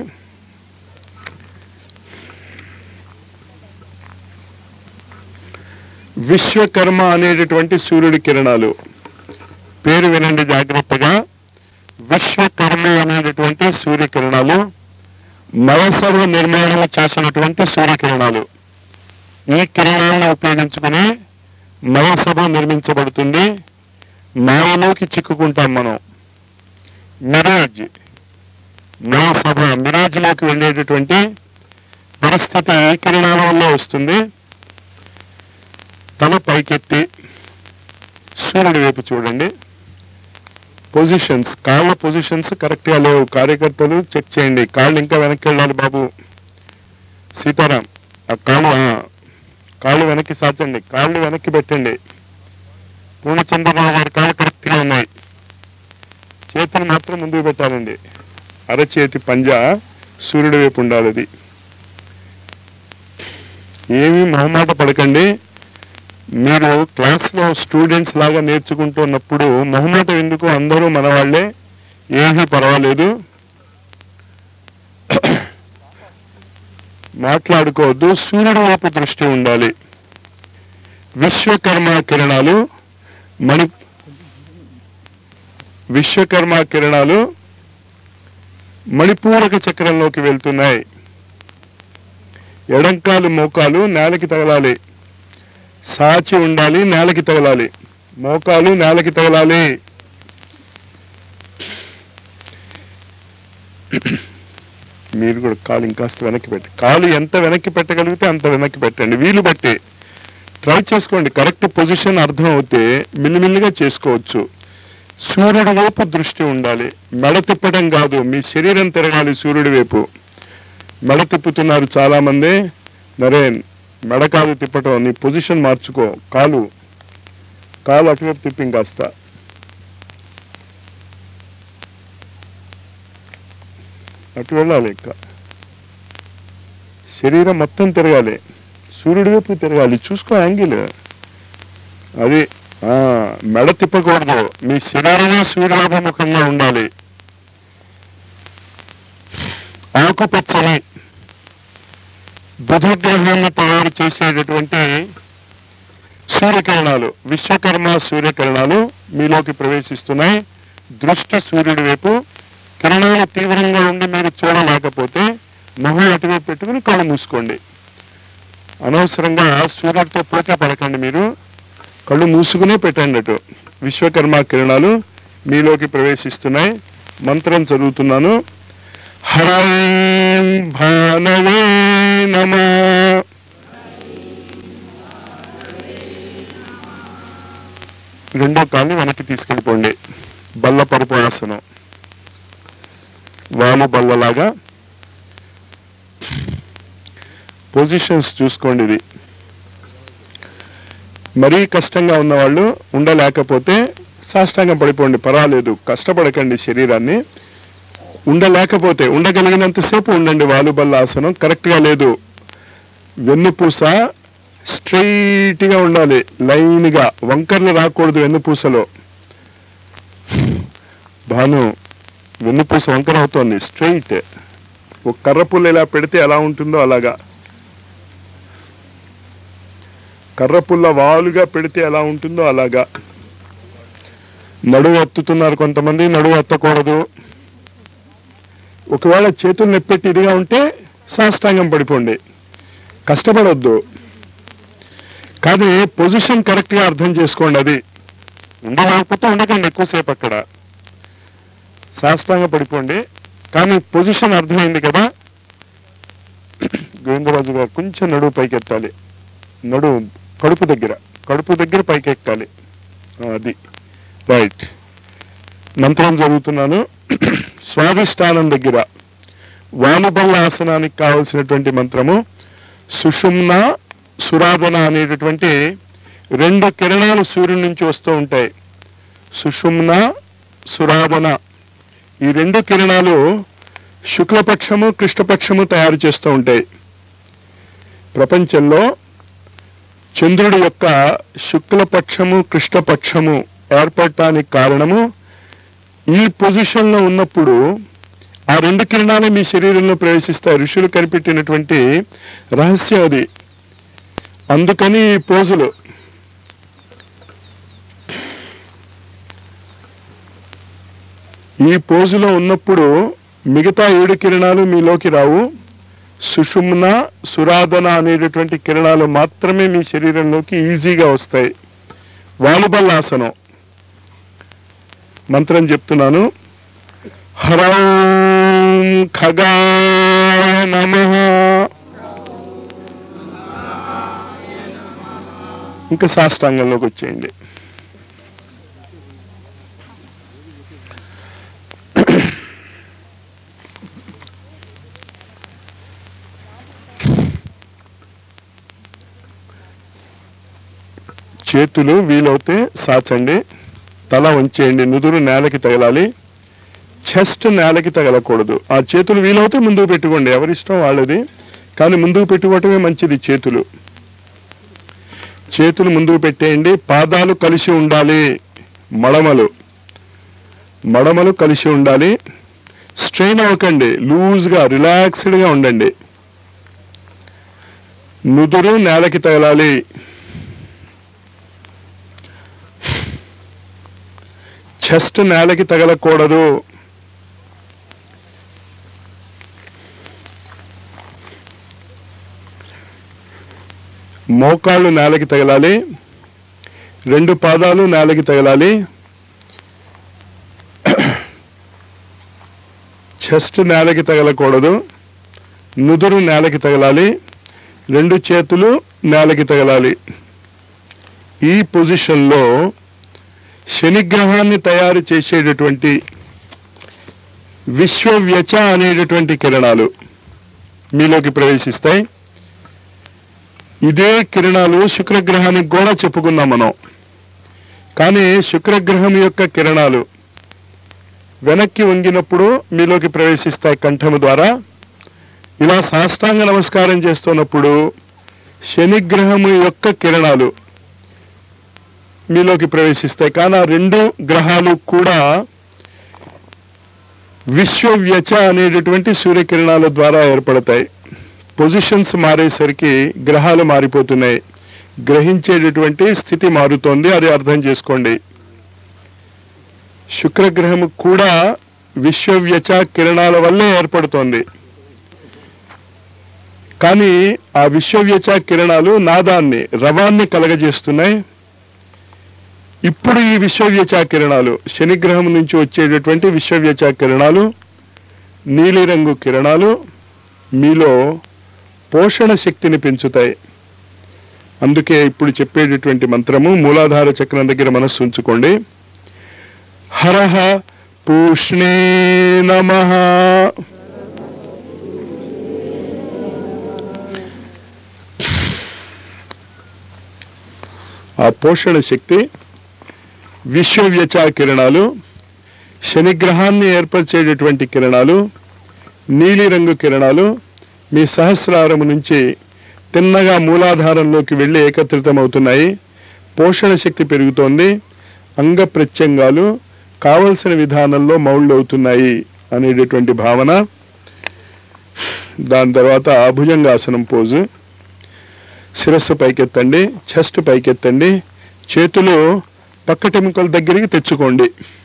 విశ్వకర్మ అనేటటువంటి సూర్యుడి కిరణాలు పేరు వినండి జాగ్రత్తగా విశ్వకర్మ అనేటటువంటి సూర్యకిరణాలు నవసర్వ నిర్మాణం చేసినటువంటి సూర్యకిరణాలు ఈ కిరణాలను ఉపయోగించుకుని నవసభ నిర్మించబడుతుంది మాయలోకి చిక్కుకుంటాం మనం మిరాజ్ నవసభ మిరాజ్లోకి వెళ్ళేటటువంటి పరిస్థితి ఈ కిరణాల వల్ల వస్తుంది తల పైకెత్తి సూర్యుడి వైపు చూడండి పొజిషన్స్ కాళ్ళ పొజిషన్స్ కరెక్ట్ గా లేవు కార్యకర్తలు చెక్ చేయండి కాళ్ళు ఇంకా వెనక్కి వెళ్ళాలి బాబు సీతారాం ఆ కాళ్ళు ఆ, కాళ్ళు వెనక్కి సాచండి కాళ్ళు వెనక్కి పెట్టండి పూర్ణచంద్రరావు గారి కాళ్ళు కరెక్ట్ గా ఉన్నాయి చేతులు మాత్రం ముందుకు పెట్టాలండి అరచేతి పంజా సూర్యుడి వైపు ఉండాలి అది ఏమీ మొహమాట పడకండి మీరు క్లాస్లో స్టూడెంట్స్ లాగా నేర్చుకుంటున్నప్పుడు మొహమాటం ఎందుకు అందరూ మన వాళ్ళే ఏమీ పర్వాలేదు మాట్లాడుకోవద్దు సూర్యుడి వైపు దృష్టి ఉండాలి విశ్వకర్మ కిరణాలు మణి విశ్వకర్మ కిరణాలు మణిపూరక చక్రంలోకి వెళ్తున్నాయి ఎడంకాలు మోకాలు నేలకి తగలాలి సాచి ఉండాలి నేలకి తగలాలి మోకాలు నేలకి తగలాలి మీరు కూడా కాలు ఇంకాస్త వెనక్కి పెట్టి కాలు ఎంత వెనక్కి పెట్టగలిగితే అంత వెనక్కి పెట్టండి వీలు బట్టి ట్రై చేసుకోండి కరెక్ట్ పొజిషన్ అర్థం అవుతే మిల్లిమిల్లిగా చేసుకోవచ్చు సూర్యుడి వైపు దృష్టి ఉండాలి మెడ తిప్పడం కాదు మీ శరీరం తిరగాలి సూర్యుడి వైపు మెడ తిప్పుతున్నారు చాలా మంది నరేన్ మెడ కాలు తిప్పటం నీ పొజిషన్ మార్చుకో కాలు కాలు అటువైపు తిప్పి ఇంకాస్త అటు వెళ్ళాలి ఇంకా శరీరం మొత్తం తిరగాలి సూర్యుడి వైపు తిరగాలి చూసుకో యాంగిల్ అది ఆ, మెడ తిప్పకూడదు మీ శరీరమే సూర్యాభిముఖంగా ఉండాలి ఆకుపచ్చని బుధగ్రహాన్ని తయారు చేసేటటువంటి సూర్యకిరణాలు విశ్వకర్మ సూర్యకిరణాలు మీలోకి ప్రవేశిస్తున్నాయి దృష్టి సూర్యుడి వైపు కిరణాలు తీవ్రంగా ఉండి మీరు చూడలేకపోతే మొహం అటువైపు పెట్టుకుని కళ్ళు మూసుకోండి అనవసరంగా సూర్యుడితో పోతే పడకండి మీరు కళ్ళు మూసుకునే పెట్టండి అటు విశ్వకర్మ కిరణాలు మీలోకి ప్రవేశిస్తున్నాయి మంత్రం చదువుతున్నాను హరం భానవే నమ రెండో కాళ్ళు వెనక్కి తీసుకెళ్ళిపోండి బల్ల పరుపు ఆసనం వాము బల్లలాగా పొజిషన్స్ చూసుకోండి ఇది మరీ కష్టంగా ఉన్నవాళ్ళు ఉండలేకపోతే సాష్టాంగం పడిపోండి పర్వాలేదు కష్టపడకండి శరీరాన్ని ఉండలేకపోతే ఉండగలిగినంతసేపు ఉండండి వాలుబల్ల ఆసనం కరెక్ట్గా లేదు వెన్నుపూస స్ట్రైట్ గా ఉండాలి లైన్ గా వంకర్లు రాకూడదు వెన్నుపూసలో భాను వెన్నుపూస వంకర అవుతోంది స్ట్రైట్ ఒక కర్రపుల్ల ఇలా పెడితే ఎలా ఉంటుందో అలాగా కర్రపుల్ల వాలుగా పెడితే ఎలా ఉంటుందో అలాగా నడువు ఎత్తుతున్నారు కొంతమంది నడువు ఎత్తకూడదు ఒకవేళ చేతులు నెప్పెట్టి ఇదిగా ఉంటే సాష్టాంగం పడిపోండి కష్టపడొద్దు కానీ పొజిషన్ కరెక్ట్ గా అర్థం చేసుకోండి అది ఉండలేకపోతే ఉండకండి ఎక్కువసేపు అక్కడ సాష్టాంగ పడిపోండి కానీ పొజిషన్ అర్థమైంది కదా గోవిందరాజు గారు కొంచెం నడువు పైకి ఎత్తాలి నడువు కడుపు దగ్గర కడుపు దగ్గర పైకి ఎక్కాలి ఆ, అది రైట్ మంత్రం జరుగుతున్నాను స్వాదిష్టానం దగ్గర వామబల్ల ఆసనానికి కావలసినటువంటి మంత్రము సుషుమ్న సురాధన అనేటటువంటి రెండు కిరణాలు సూర్యుడి నుంచి వస్తూ ఉంటాయి సుషుమ్న సురాధన ఈ రెండు కిరణాలు శుక్లపక్షము కృష్ణపక్షము తయారు చేస్తూ ఉంటాయి ప్రపంచంలో చంద్రుడి యొక్క శుక్లపక్షము కృష్ణపక్షము ఏర్పడటానికి కారణము ఈ పొజిషన్లో ఉన్నప్పుడు ఆ రెండు కిరణాలు మీ శరీరంలో ప్రవేశిస్తాయి ఋషులు కనిపెట్టినటువంటి రహస్యం అది అందుకని ఈ పోజులు ఈ పోజులో ఉన్నప్పుడు మిగతా ఏడు కిరణాలు మీలోకి రావు సుషుమ్న సురాధన అనేటటువంటి కిరణాలు మాత్రమే మీ శరీరంలోకి ఈజీగా వస్తాయి వాలుబల్ ఆసనం మంత్రం చెప్తున్నాను హరం ఖగాయ నమ ఇంకా సాష్టాంగంలోకి వచ్చేయండి చేతులు వీలవుతే సాచండి తల ఉంచేయండి నుదురు నేలకి తగలాలి చెస్ట్ నేలకి తగలకూడదు ఆ చేతులు వీలవుతే ముందుకు పెట్టుకోండి ఎవరిష్టం వాళ్ళది కానీ ముందుకు పెట్టుకోవటమే మంచిది చేతులు చేతులు ముందుకు పెట్టేయండి పాదాలు కలిసి ఉండాలి మడమలు మడమలు కలిసి ఉండాలి స్ట్రెయిన్ అవ్వకండి లూజ్గా రిలాక్స్డ్గా ఉండండి నుదురు నేలకి తగలాలి చెస్ట్ నేలకి తగలకూడదు మోకాళ్ళు నేలకి తగలాలి రెండు పాదాలు నేలకి తగలాలి చెస్ట్ నేలకి తగలకూడదు నుదురు నేలకి తగలాలి రెండు చేతులు నేలకి తగలాలి ఈ పొజిషన్లో శనిగ్రహాన్ని తయారు చేసేటటువంటి విశ్వవ్యచ అనేటటువంటి కిరణాలు మీలోకి ప్రవేశిస్తాయి ఇదే కిరణాలు శుక్రగ్రహానికి కూడా చెప్పుకున్నాం మనం కానీ శుక్రగ్రహం యొక్క కిరణాలు వెనక్కి వంగినప్పుడు మీలోకి ప్రవేశిస్తాయి కంఠము ద్వారా ఇలా సాష్టాంగ నమస్కారం చేస్తున్నప్పుడు శనిగ్రహము యొక్క కిరణాలు మీలోకి ప్రవేశిస్తాయి కానీ ఆ రెండు గ్రహాలు కూడా విశ్వవ్యచ అనేటటువంటి సూర్యకిరణాల ద్వారా ఏర్పడతాయి పొజిషన్స్ మారేసరికి గ్రహాలు మారిపోతున్నాయి గ్రహించేటటువంటి స్థితి మారుతోంది అది అర్థం చేసుకోండి శుక్రగ్రహము కూడా విశ్వవ్యచ కిరణాల వల్లే ఏర్పడుతోంది కానీ ఆ విశ్వవ్యచ కిరణాలు నాదాన్ని రవాన్ని కలగజేస్తున్నాయి ఇప్పుడు ఈ విశ్వవ్యచ కిరణాలు శనిగ్రహం నుంచి వచ్చేటటువంటి విశ్వవ్యచ కిరణాలు నీలిరంగు కిరణాలు మీలో పోషణ శక్తిని పెంచుతాయి అందుకే ఇప్పుడు చెప్పేటటువంటి మంత్రము మూలాధార చక్రం దగ్గర మనస్సు ఉంచుకోండి హరహ పూష్ణే నమ ఆ పోషణ శక్తి విశ్వవ్యచ కిరణాలు శనిగ్రహాన్ని ఏర్పరిచేటటువంటి కిరణాలు నీలిరంగు కిరణాలు మీ సహస్రారము నుంచి తిన్నగా మూలాధారంలోకి వెళ్ళి ఏకత్రితమవుతున్నాయి పోషణ శక్తి పెరుగుతోంది అంగ ప్రత్యంగాలు కావలసిన విధానంలో మౌళ్ళవుతున్నాయి అనేటటువంటి భావన దాని తర్వాత భుజంగాసనం పోజు శిరస్సు పైకెత్తండి చెస్ట్ పైకెత్తండి చేతులు పక్కటెముకల దగ్గరికి తెచ్చుకోండి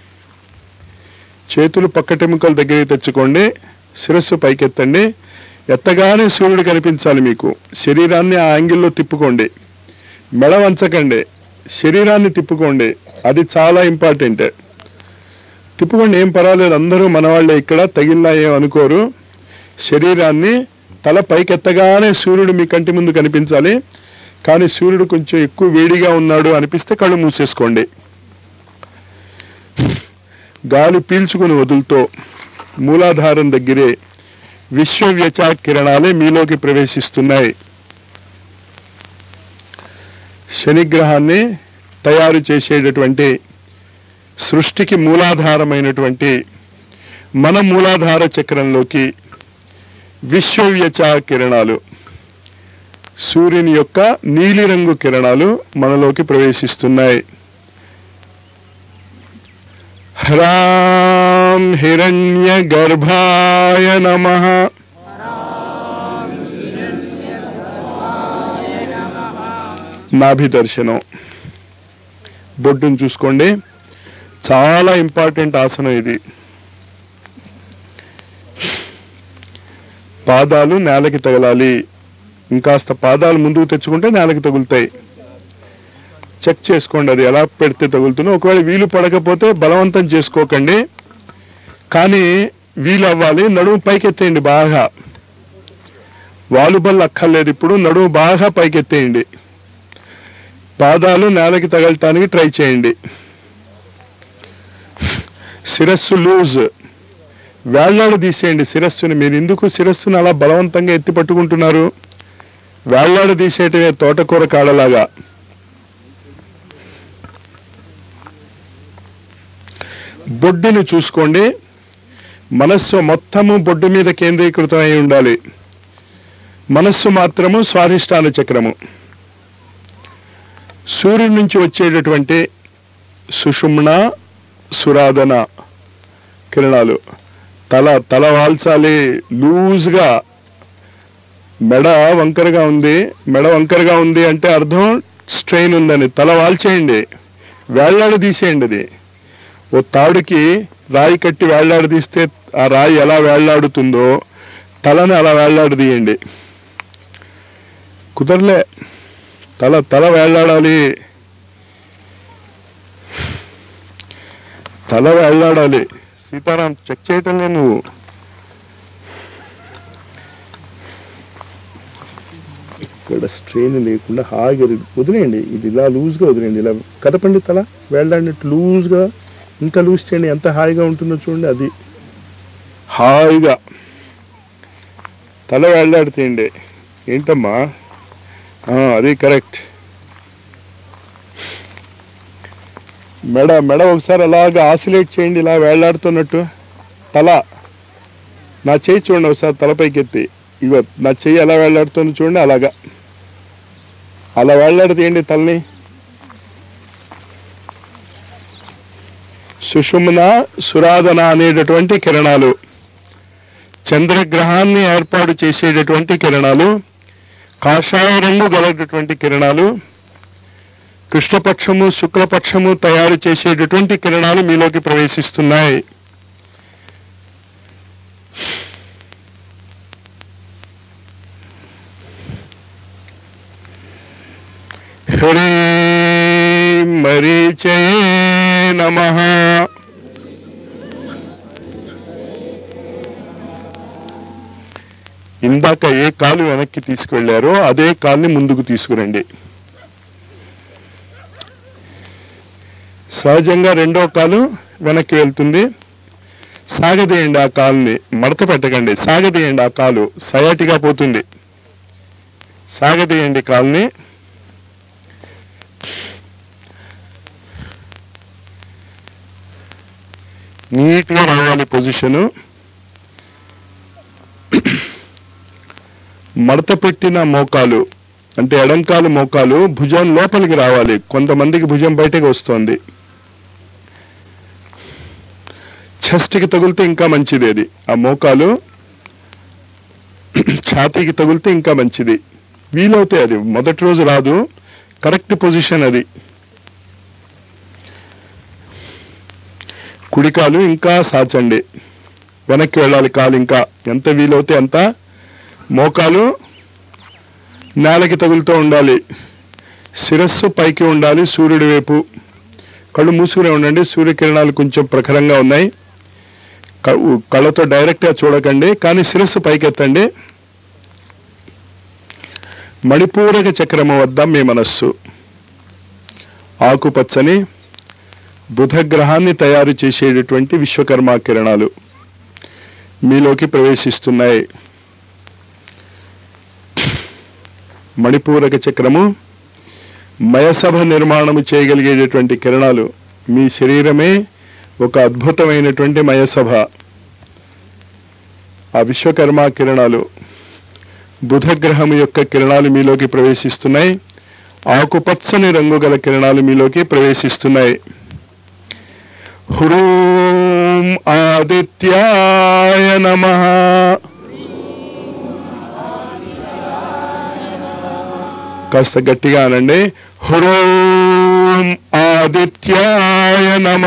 చేతులు పక్కటెముకల దగ్గరికి తెచ్చుకోండి శిరస్సు పైకెత్తండి ఎత్తగానే సూర్యుడు కనిపించాలి మీకు శరీరాన్ని ఆ యాంగిల్లో తిప్పుకోండి మెడ వంచకండి శరీరాన్ని తిప్పుకోండి అది చాలా ఇంపార్టెంట్ తిప్పుకోండి ఏం పర్వాలేదు అందరూ మనవాళ్ళే ఇక్కడ తగిలినా ఏం అనుకోరు శరీరాన్ని తల పైకెత్తగానే సూర్యుడు మీ కంటి ముందు కనిపించాలి కానీ సూర్యుడు కొంచెం ఎక్కువ వేడిగా ఉన్నాడు అనిపిస్తే కళ్ళు మూసేసుకోండి గాలి పీల్చుకుని వదులుతో మూలాధారం దగ్గరే విశ్వవ్యచ కిరణాలే మీలోకి ప్రవేశిస్తున్నాయి శనిగ్రహాన్ని తయారు చేసేటటువంటి సృష్టికి మూలాధారమైనటువంటి మన మూలాధార చక్రంలోకి విశ్వవ్యచ కిరణాలు సూర్యుని యొక్క నీలిరంగు కిరణాలు మనలోకి ప్రవేశిస్తున్నాయి హ్రాం హిరణ్య గర్భాయ నమ నాభి దర్శనం బొడ్డును చూసుకోండి చాలా ఇంపార్టెంట్ ఆసనం ఇది పాదాలు నేలకి తగలాలి ఇంకాస్త పాదాలు ముందుకు తెచ్చుకుంటే నేలకి తగులుతాయి చెక్ చేసుకోండి అది ఎలా పెడితే తగులుతుందో ఒకవేళ వీలు పడకపోతే బలవంతం చేసుకోకండి కానీ వీలు అవ్వాలి నడుము పైకెత్తేయండి బాగా వాలుబల్ అక్కర్లేదు ఇప్పుడు నడుము బాగా పైకెత్తేయండి పాదాలు నేలకి తగలటానికి ట్రై చేయండి శిరస్సు లూజ్ వేళ్లాడు తీసేయండి శిరస్సుని మీరు ఎందుకు శిరస్సుని అలా బలవంతంగా ఎత్తి పట్టుకుంటున్నారు వేళ్లాడు తీసేయటమే తోటకూర కాడలాగా బొడ్డుని చూసుకోండి మనస్సు మొత్తము బొడ్డు మీద కేంద్రీకృతమై ఉండాలి మనస్సు మాత్రము స్వాధిష్టాన చక్రము సూర్యుడి నుంచి వచ్చేటటువంటి సుషుమ్న సురాధన కిరణాలు తల తల వాల్చాలి లూజ్గా మెడ వంకరగా ఉంది మెడ వంకరగా ఉంది అంటే అర్థం స్ట్రెయిన్ ఉందని తల వాల్చేయండి వేళ్లాడు తీసేయండి అది ఓ తాడుకి రాయి కట్టి వేళ్లాడు తీస్తే ఆ రాయి ఎలా వేళ్లాడుతుందో తలని అలా వేళ్లాడు తీయండి కుదరలే తల తల వేళ్లాడాలి తల వేళ్లాడాలి సీతారాం చెక్ చేయటంలే నువ్వు ఇక్కడ స్ట్రెయిన్ లేకుండా హాయిగా వదిలేయండి ఇది ఇలా లూజ్గా వదిలేయండి ఇలా కదపండి తల వేళ్ళాడినట్టు లూజ్గా ఇంకా లూజ్ చేయండి ఎంత హాయిగా ఉంటుందో చూడండి అది హాయిగా తల వేళ్ళాడుతేయండి ఏంటమ్మా ఆ, అది కరెక్ట్ మెడ మెడ ఒకసారి అలాగా ఆసిలేట్ చేయండి ఇలా వేళ్లాడుతున్నట్టు తల నా చేయి చూడండి ఒకసారి తలపైకి ఎత్తి ఇగో నా చెయ్యి ఎలా వేళ్లాడుతుంది చూడండి అలాగా అలా వేళ్లాడుతీయండి తలని సుషుమ్న సురాధన అనేటటువంటి కిరణాలు చంద్రగ్రహాన్ని ఏర్పాటు చేసేటటువంటి కిరణాలు కాషాయ రంగు గలటటువంటి కిరణాలు కృష్ణపక్షము శుక్లపక్షము తయారు చేసేటటువంటి కిరణాలు మీలోకి ప్రవేశిస్తున్నాయి హ్రీ మరీచే నమ ఇందాక ఏ కాలు వెనక్కి తీసుకువెళ్ళారో అదే కాల్ని ముందుకు తీసుకురండి సహజంగా రెండో కాలు వెనక్కి వెళ్తుంది సాగదీయండి ఆ కాలుని మడత పెట్టకండి సాగదీయండి ఆ కాలు సయాటిగా పోతుంది సాగదీయండి కాలుని నీట్గా రావాలి పొజిషను మడత పెట్టిన మోకాలు అంటే ఎడంకాలు మోకాలు భుజం లోపలికి రావాలి కొంతమందికి భుజం బయటకు వస్తుంది చెస్ట్కి తగిలితే ఇంకా మంచిది అది ఆ మోకాలు ఛాతీకి తగిలితే ఇంకా మంచిది వీలవుతాయి అది మొదటి రోజు రాదు కరెక్ట్ పొజిషన్ అది కుడికాలు ఇంకా సాచండి వెనక్కి వెళ్ళాలి కాలు ఇంకా ఎంత వీలవుతే అంత మోకాలు నేలకి తగులుతూ ఉండాలి శిరస్సు పైకి ఉండాలి సూర్యుడి వైపు కళ్ళు మూసుకునే ఉండండి సూర్యకిరణాలు కొంచెం ప్రఖరంగా ఉన్నాయి క- కళ్ళతో డైరెక్ట్గా చూడకండి కానీ శిరస్సు పైకెత్తండి మణిపూరక చక్రము వద్ద మీ మనస్సు ఆకుపచ్చని బుధగ్రహాన్ని తయారు చేసేటటువంటి విశ్వకర్మ కిరణాలు మీలోకి ప్రవేశిస్తున్నాయి మణిపూరక చక్రము మయసభ నిర్మాణము చేయగలిగేటటువంటి కిరణాలు మీ శరీరమే ఒక అద్భుతమైనటువంటి మయసభ ఆ విశ్వకర్మ కిరణాలు బుధగ్రహము యొక్క కిరణాలు మీలోకి ప్రవేశిస్తున్నాయి ఆకుపచ్చని రంగు గల కిరణాలు మీలోకి ప్రవేశిస్తున్నాయి హ్రూం ఆదిత్యాయ నమ కాస్త గట్టిగా అనండి హ్రూం ఆదిత్యాయ నమ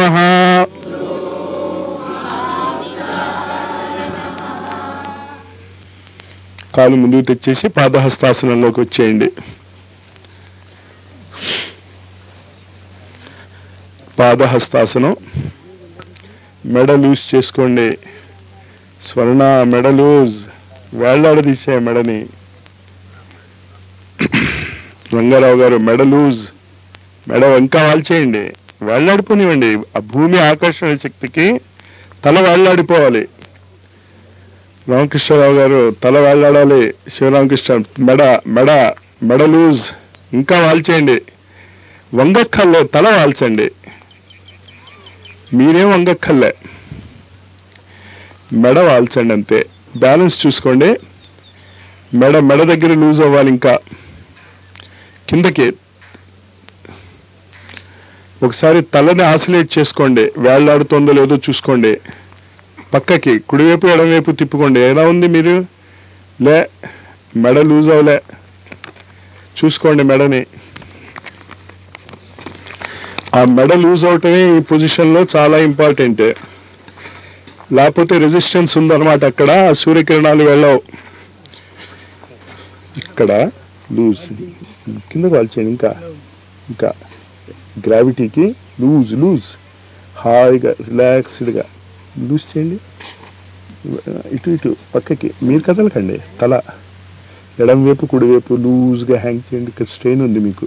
కాలు ముందుకు తెచ్చేసి పాదహస్తాసనంలోకి వచ్చేయండి పాదహస్తాసనం మెడ లూజ్ చేసుకోండి స్వర్ణ మెడ లూజ్ వేళ్లాడదీసే మెడని రంగారావు గారు మెడ లూజ్ మెడ ఇంకా వాల్చేయండి వేళ్లాడిపోనివ్వండి ఆ భూమి ఆకర్షణ శక్తికి తల వేళ్లాడిపోవాలి రామకృష్ణరావు గారు తల వేళ్లాడాలి శివరామకృష్ణ మెడ మెడ మెడ లూజ్ ఇంకా వాల్చేయండి వంగక్కల్లో తల వాల్చండి మీరేం వంగక్కర్లే మెడ వాల్చండి అంతే బ్యాలెన్స్ చూసుకోండి మెడ మెడ దగ్గర లూజ్ అవ్వాలి ఇంకా కిందకి ఒకసారి తలని ఆసిలేట్ చేసుకోండి వేళ్లాడుతుందో లేదో చూసుకోండి పక్కకి కుడివైపు ఎడమవైపు తిప్పుకోండి ఎలా ఉంది మీరు లే మెడ లూజ్ అవ్వలే చూసుకోండి మెడని ఆ మెడ లూజ్ అవటమే ఈ పొజిషన్లో చాలా ఇంపార్టెంట్ లేకపోతే రెసిస్టెన్స్ ఉందన్నమాట అక్కడ ఆ సూర్యకిరణాలు వెళ్ళవు ఇక్కడ లూజ్ కింద కాల్చేయండి ఇంకా ఇంకా గ్రావిటీకి లూజ్ లూజ్ హాయిగా రిలాక్స్డ్గా లూజ్ చేయండి ఇటు ఇటు పక్కకి మీరు కదలకండి తల ఎడం వైపు కుడివైపు లూజ్గా హ్యాంగ్ చేయండి ఇక్కడ స్ట్రెయిన్ ఉంది మీకు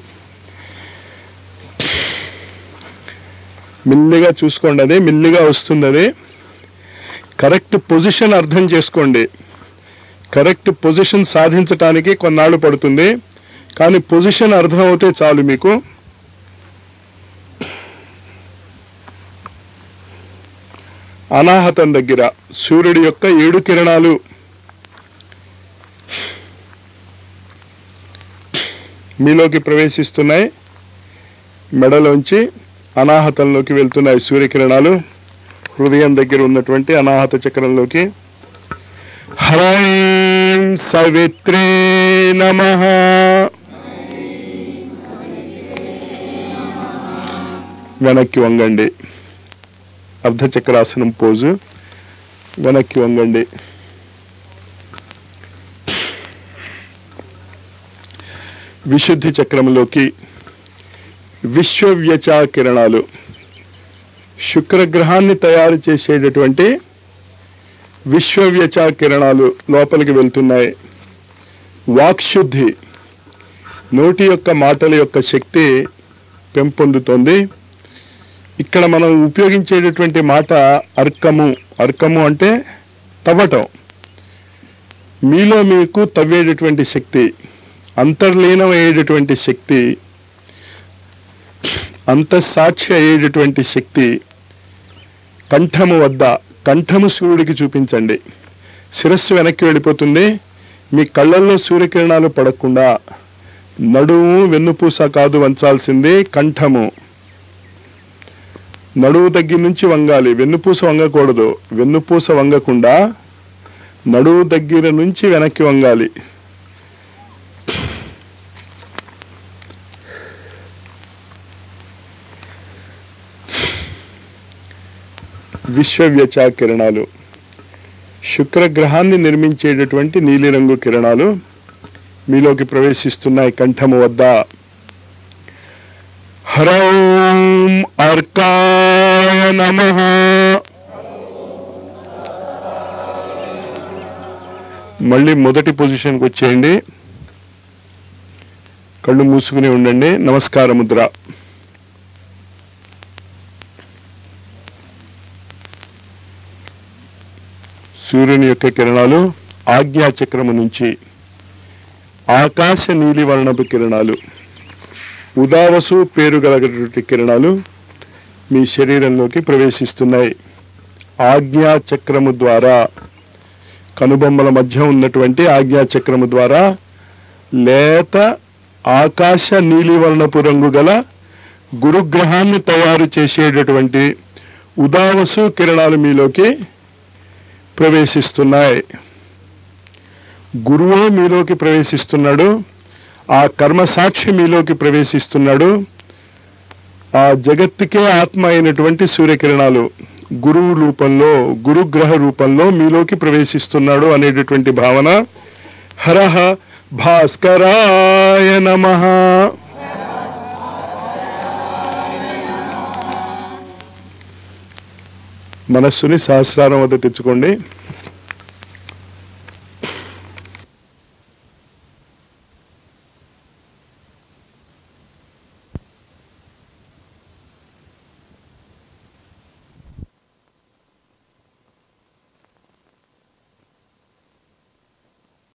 మెల్లిగా చూసుకోండి అదే మెల్లిగా వస్తుంది అదే కరెక్ట్ పొజిషన్ అర్థం చేసుకోండి కరెక్ట్ పొజిషన్ సాధించటానికి కొన్నాళ్ళు పడుతుంది కానీ పొజిషన్ అర్థం అవుతే చాలు మీకు అనాహతం దగ్గర సూర్యుడి యొక్క ఏడు కిరణాలు మీలోకి ప్రవేశిస్తున్నాయి మెడలోంచి అనాహతంలోకి వెళ్తున్నాయి సూర్యకిరణాలు హృదయం దగ్గర ఉన్నటువంటి అనాహత చక్రంలోకి హ్రైం సవిత్రే నమ వెనక్కి వంగండి అర్ధచక్రాసనం పోజు వెనక్కి వంగండి విశుద్ధి చక్రంలోకి విశ్వవ్యచా కిరణాలు శుక్రగ్రహాన్ని తయారు చేసేటటువంటి విశ్వవ్యచా కిరణాలు లోపలికి వెళ్తున్నాయి వాక్శుద్ధి నోటి యొక్క మాటల యొక్క శక్తి పెంపొందుతోంది ఇక్కడ మనం ఉపయోగించేటటువంటి మాట అర్కము అర్కము అంటే తవ్వటం మీలో మీకు తవ్వేటటువంటి శక్తి అంతర్లీనం అయ్యేటటువంటి శక్తి అంతఃసాక్షి అయ్యేటటువంటి శక్తి కంఠము వద్ద కంఠము సూర్యుడికి చూపించండి శిరస్సు వెనక్కి వెళ్ళిపోతుంది మీ కళ్ళల్లో సూర్యకిరణాలు పడకుండా నడుము వెన్నుపూస కాదు వంచాల్సింది కంఠము నడువు దగ్గర నుంచి వంగాలి వెన్నుపూస వంగకూడదు వెన్నుపూస వంగకుండా నడువు దగ్గర నుంచి వెనక్కి వంగాలి విశ్వవ్యచా కిరణాలు శుక్రగ్రహాన్ని నిర్మించేటటువంటి నీలిరంగు కిరణాలు మీలోకి ప్రవేశిస్తున్నాయి కంఠము వద్ద హ్రౌం అర్కాయ నమ మళ్ళీ మొదటి పొజిషన్కి వచ్చేయండి కళ్ళు మూసుకుని ఉండండి నమస్కార ముద్ర సూర్యుని యొక్క కిరణాలు ఆజ్ఞా చక్రము నుంచి ఆకాశ నీలి వర్ణపు కిరణాలు ఉదావసు పేరు గలగటువంటి కిరణాలు మీ శరీరంలోకి ప్రవేశిస్తున్నాయి ఆజ్ఞా చక్రము ద్వారా కనుబొమ్మల మధ్య ఉన్నటువంటి ఆజ్ఞా చక్రము ద్వారా లేత ఆకాశ నీలివర్ణపు రంగు గల గురుగ్రహాన్ని తయారు చేసేటటువంటి ఉదావసు కిరణాలు మీలోకి ప్రవేశిస్తున్నాయి గురువే మీలోకి ప్రవేశిస్తున్నాడు ఆ కర్మసాక్షి మీలోకి ప్రవేశిస్తున్నాడు ఆ జగత్తుకే ఆత్మ అయినటువంటి సూర్యకిరణాలు గురువు రూపంలో గురుగ్రహ రూపంలో మీలోకి ప్రవేశిస్తున్నాడు అనేటటువంటి భావన హరహ భాస్కరాయ నమ మనస్సుని సహస్రారం వద్ద తెచ్చుకోండి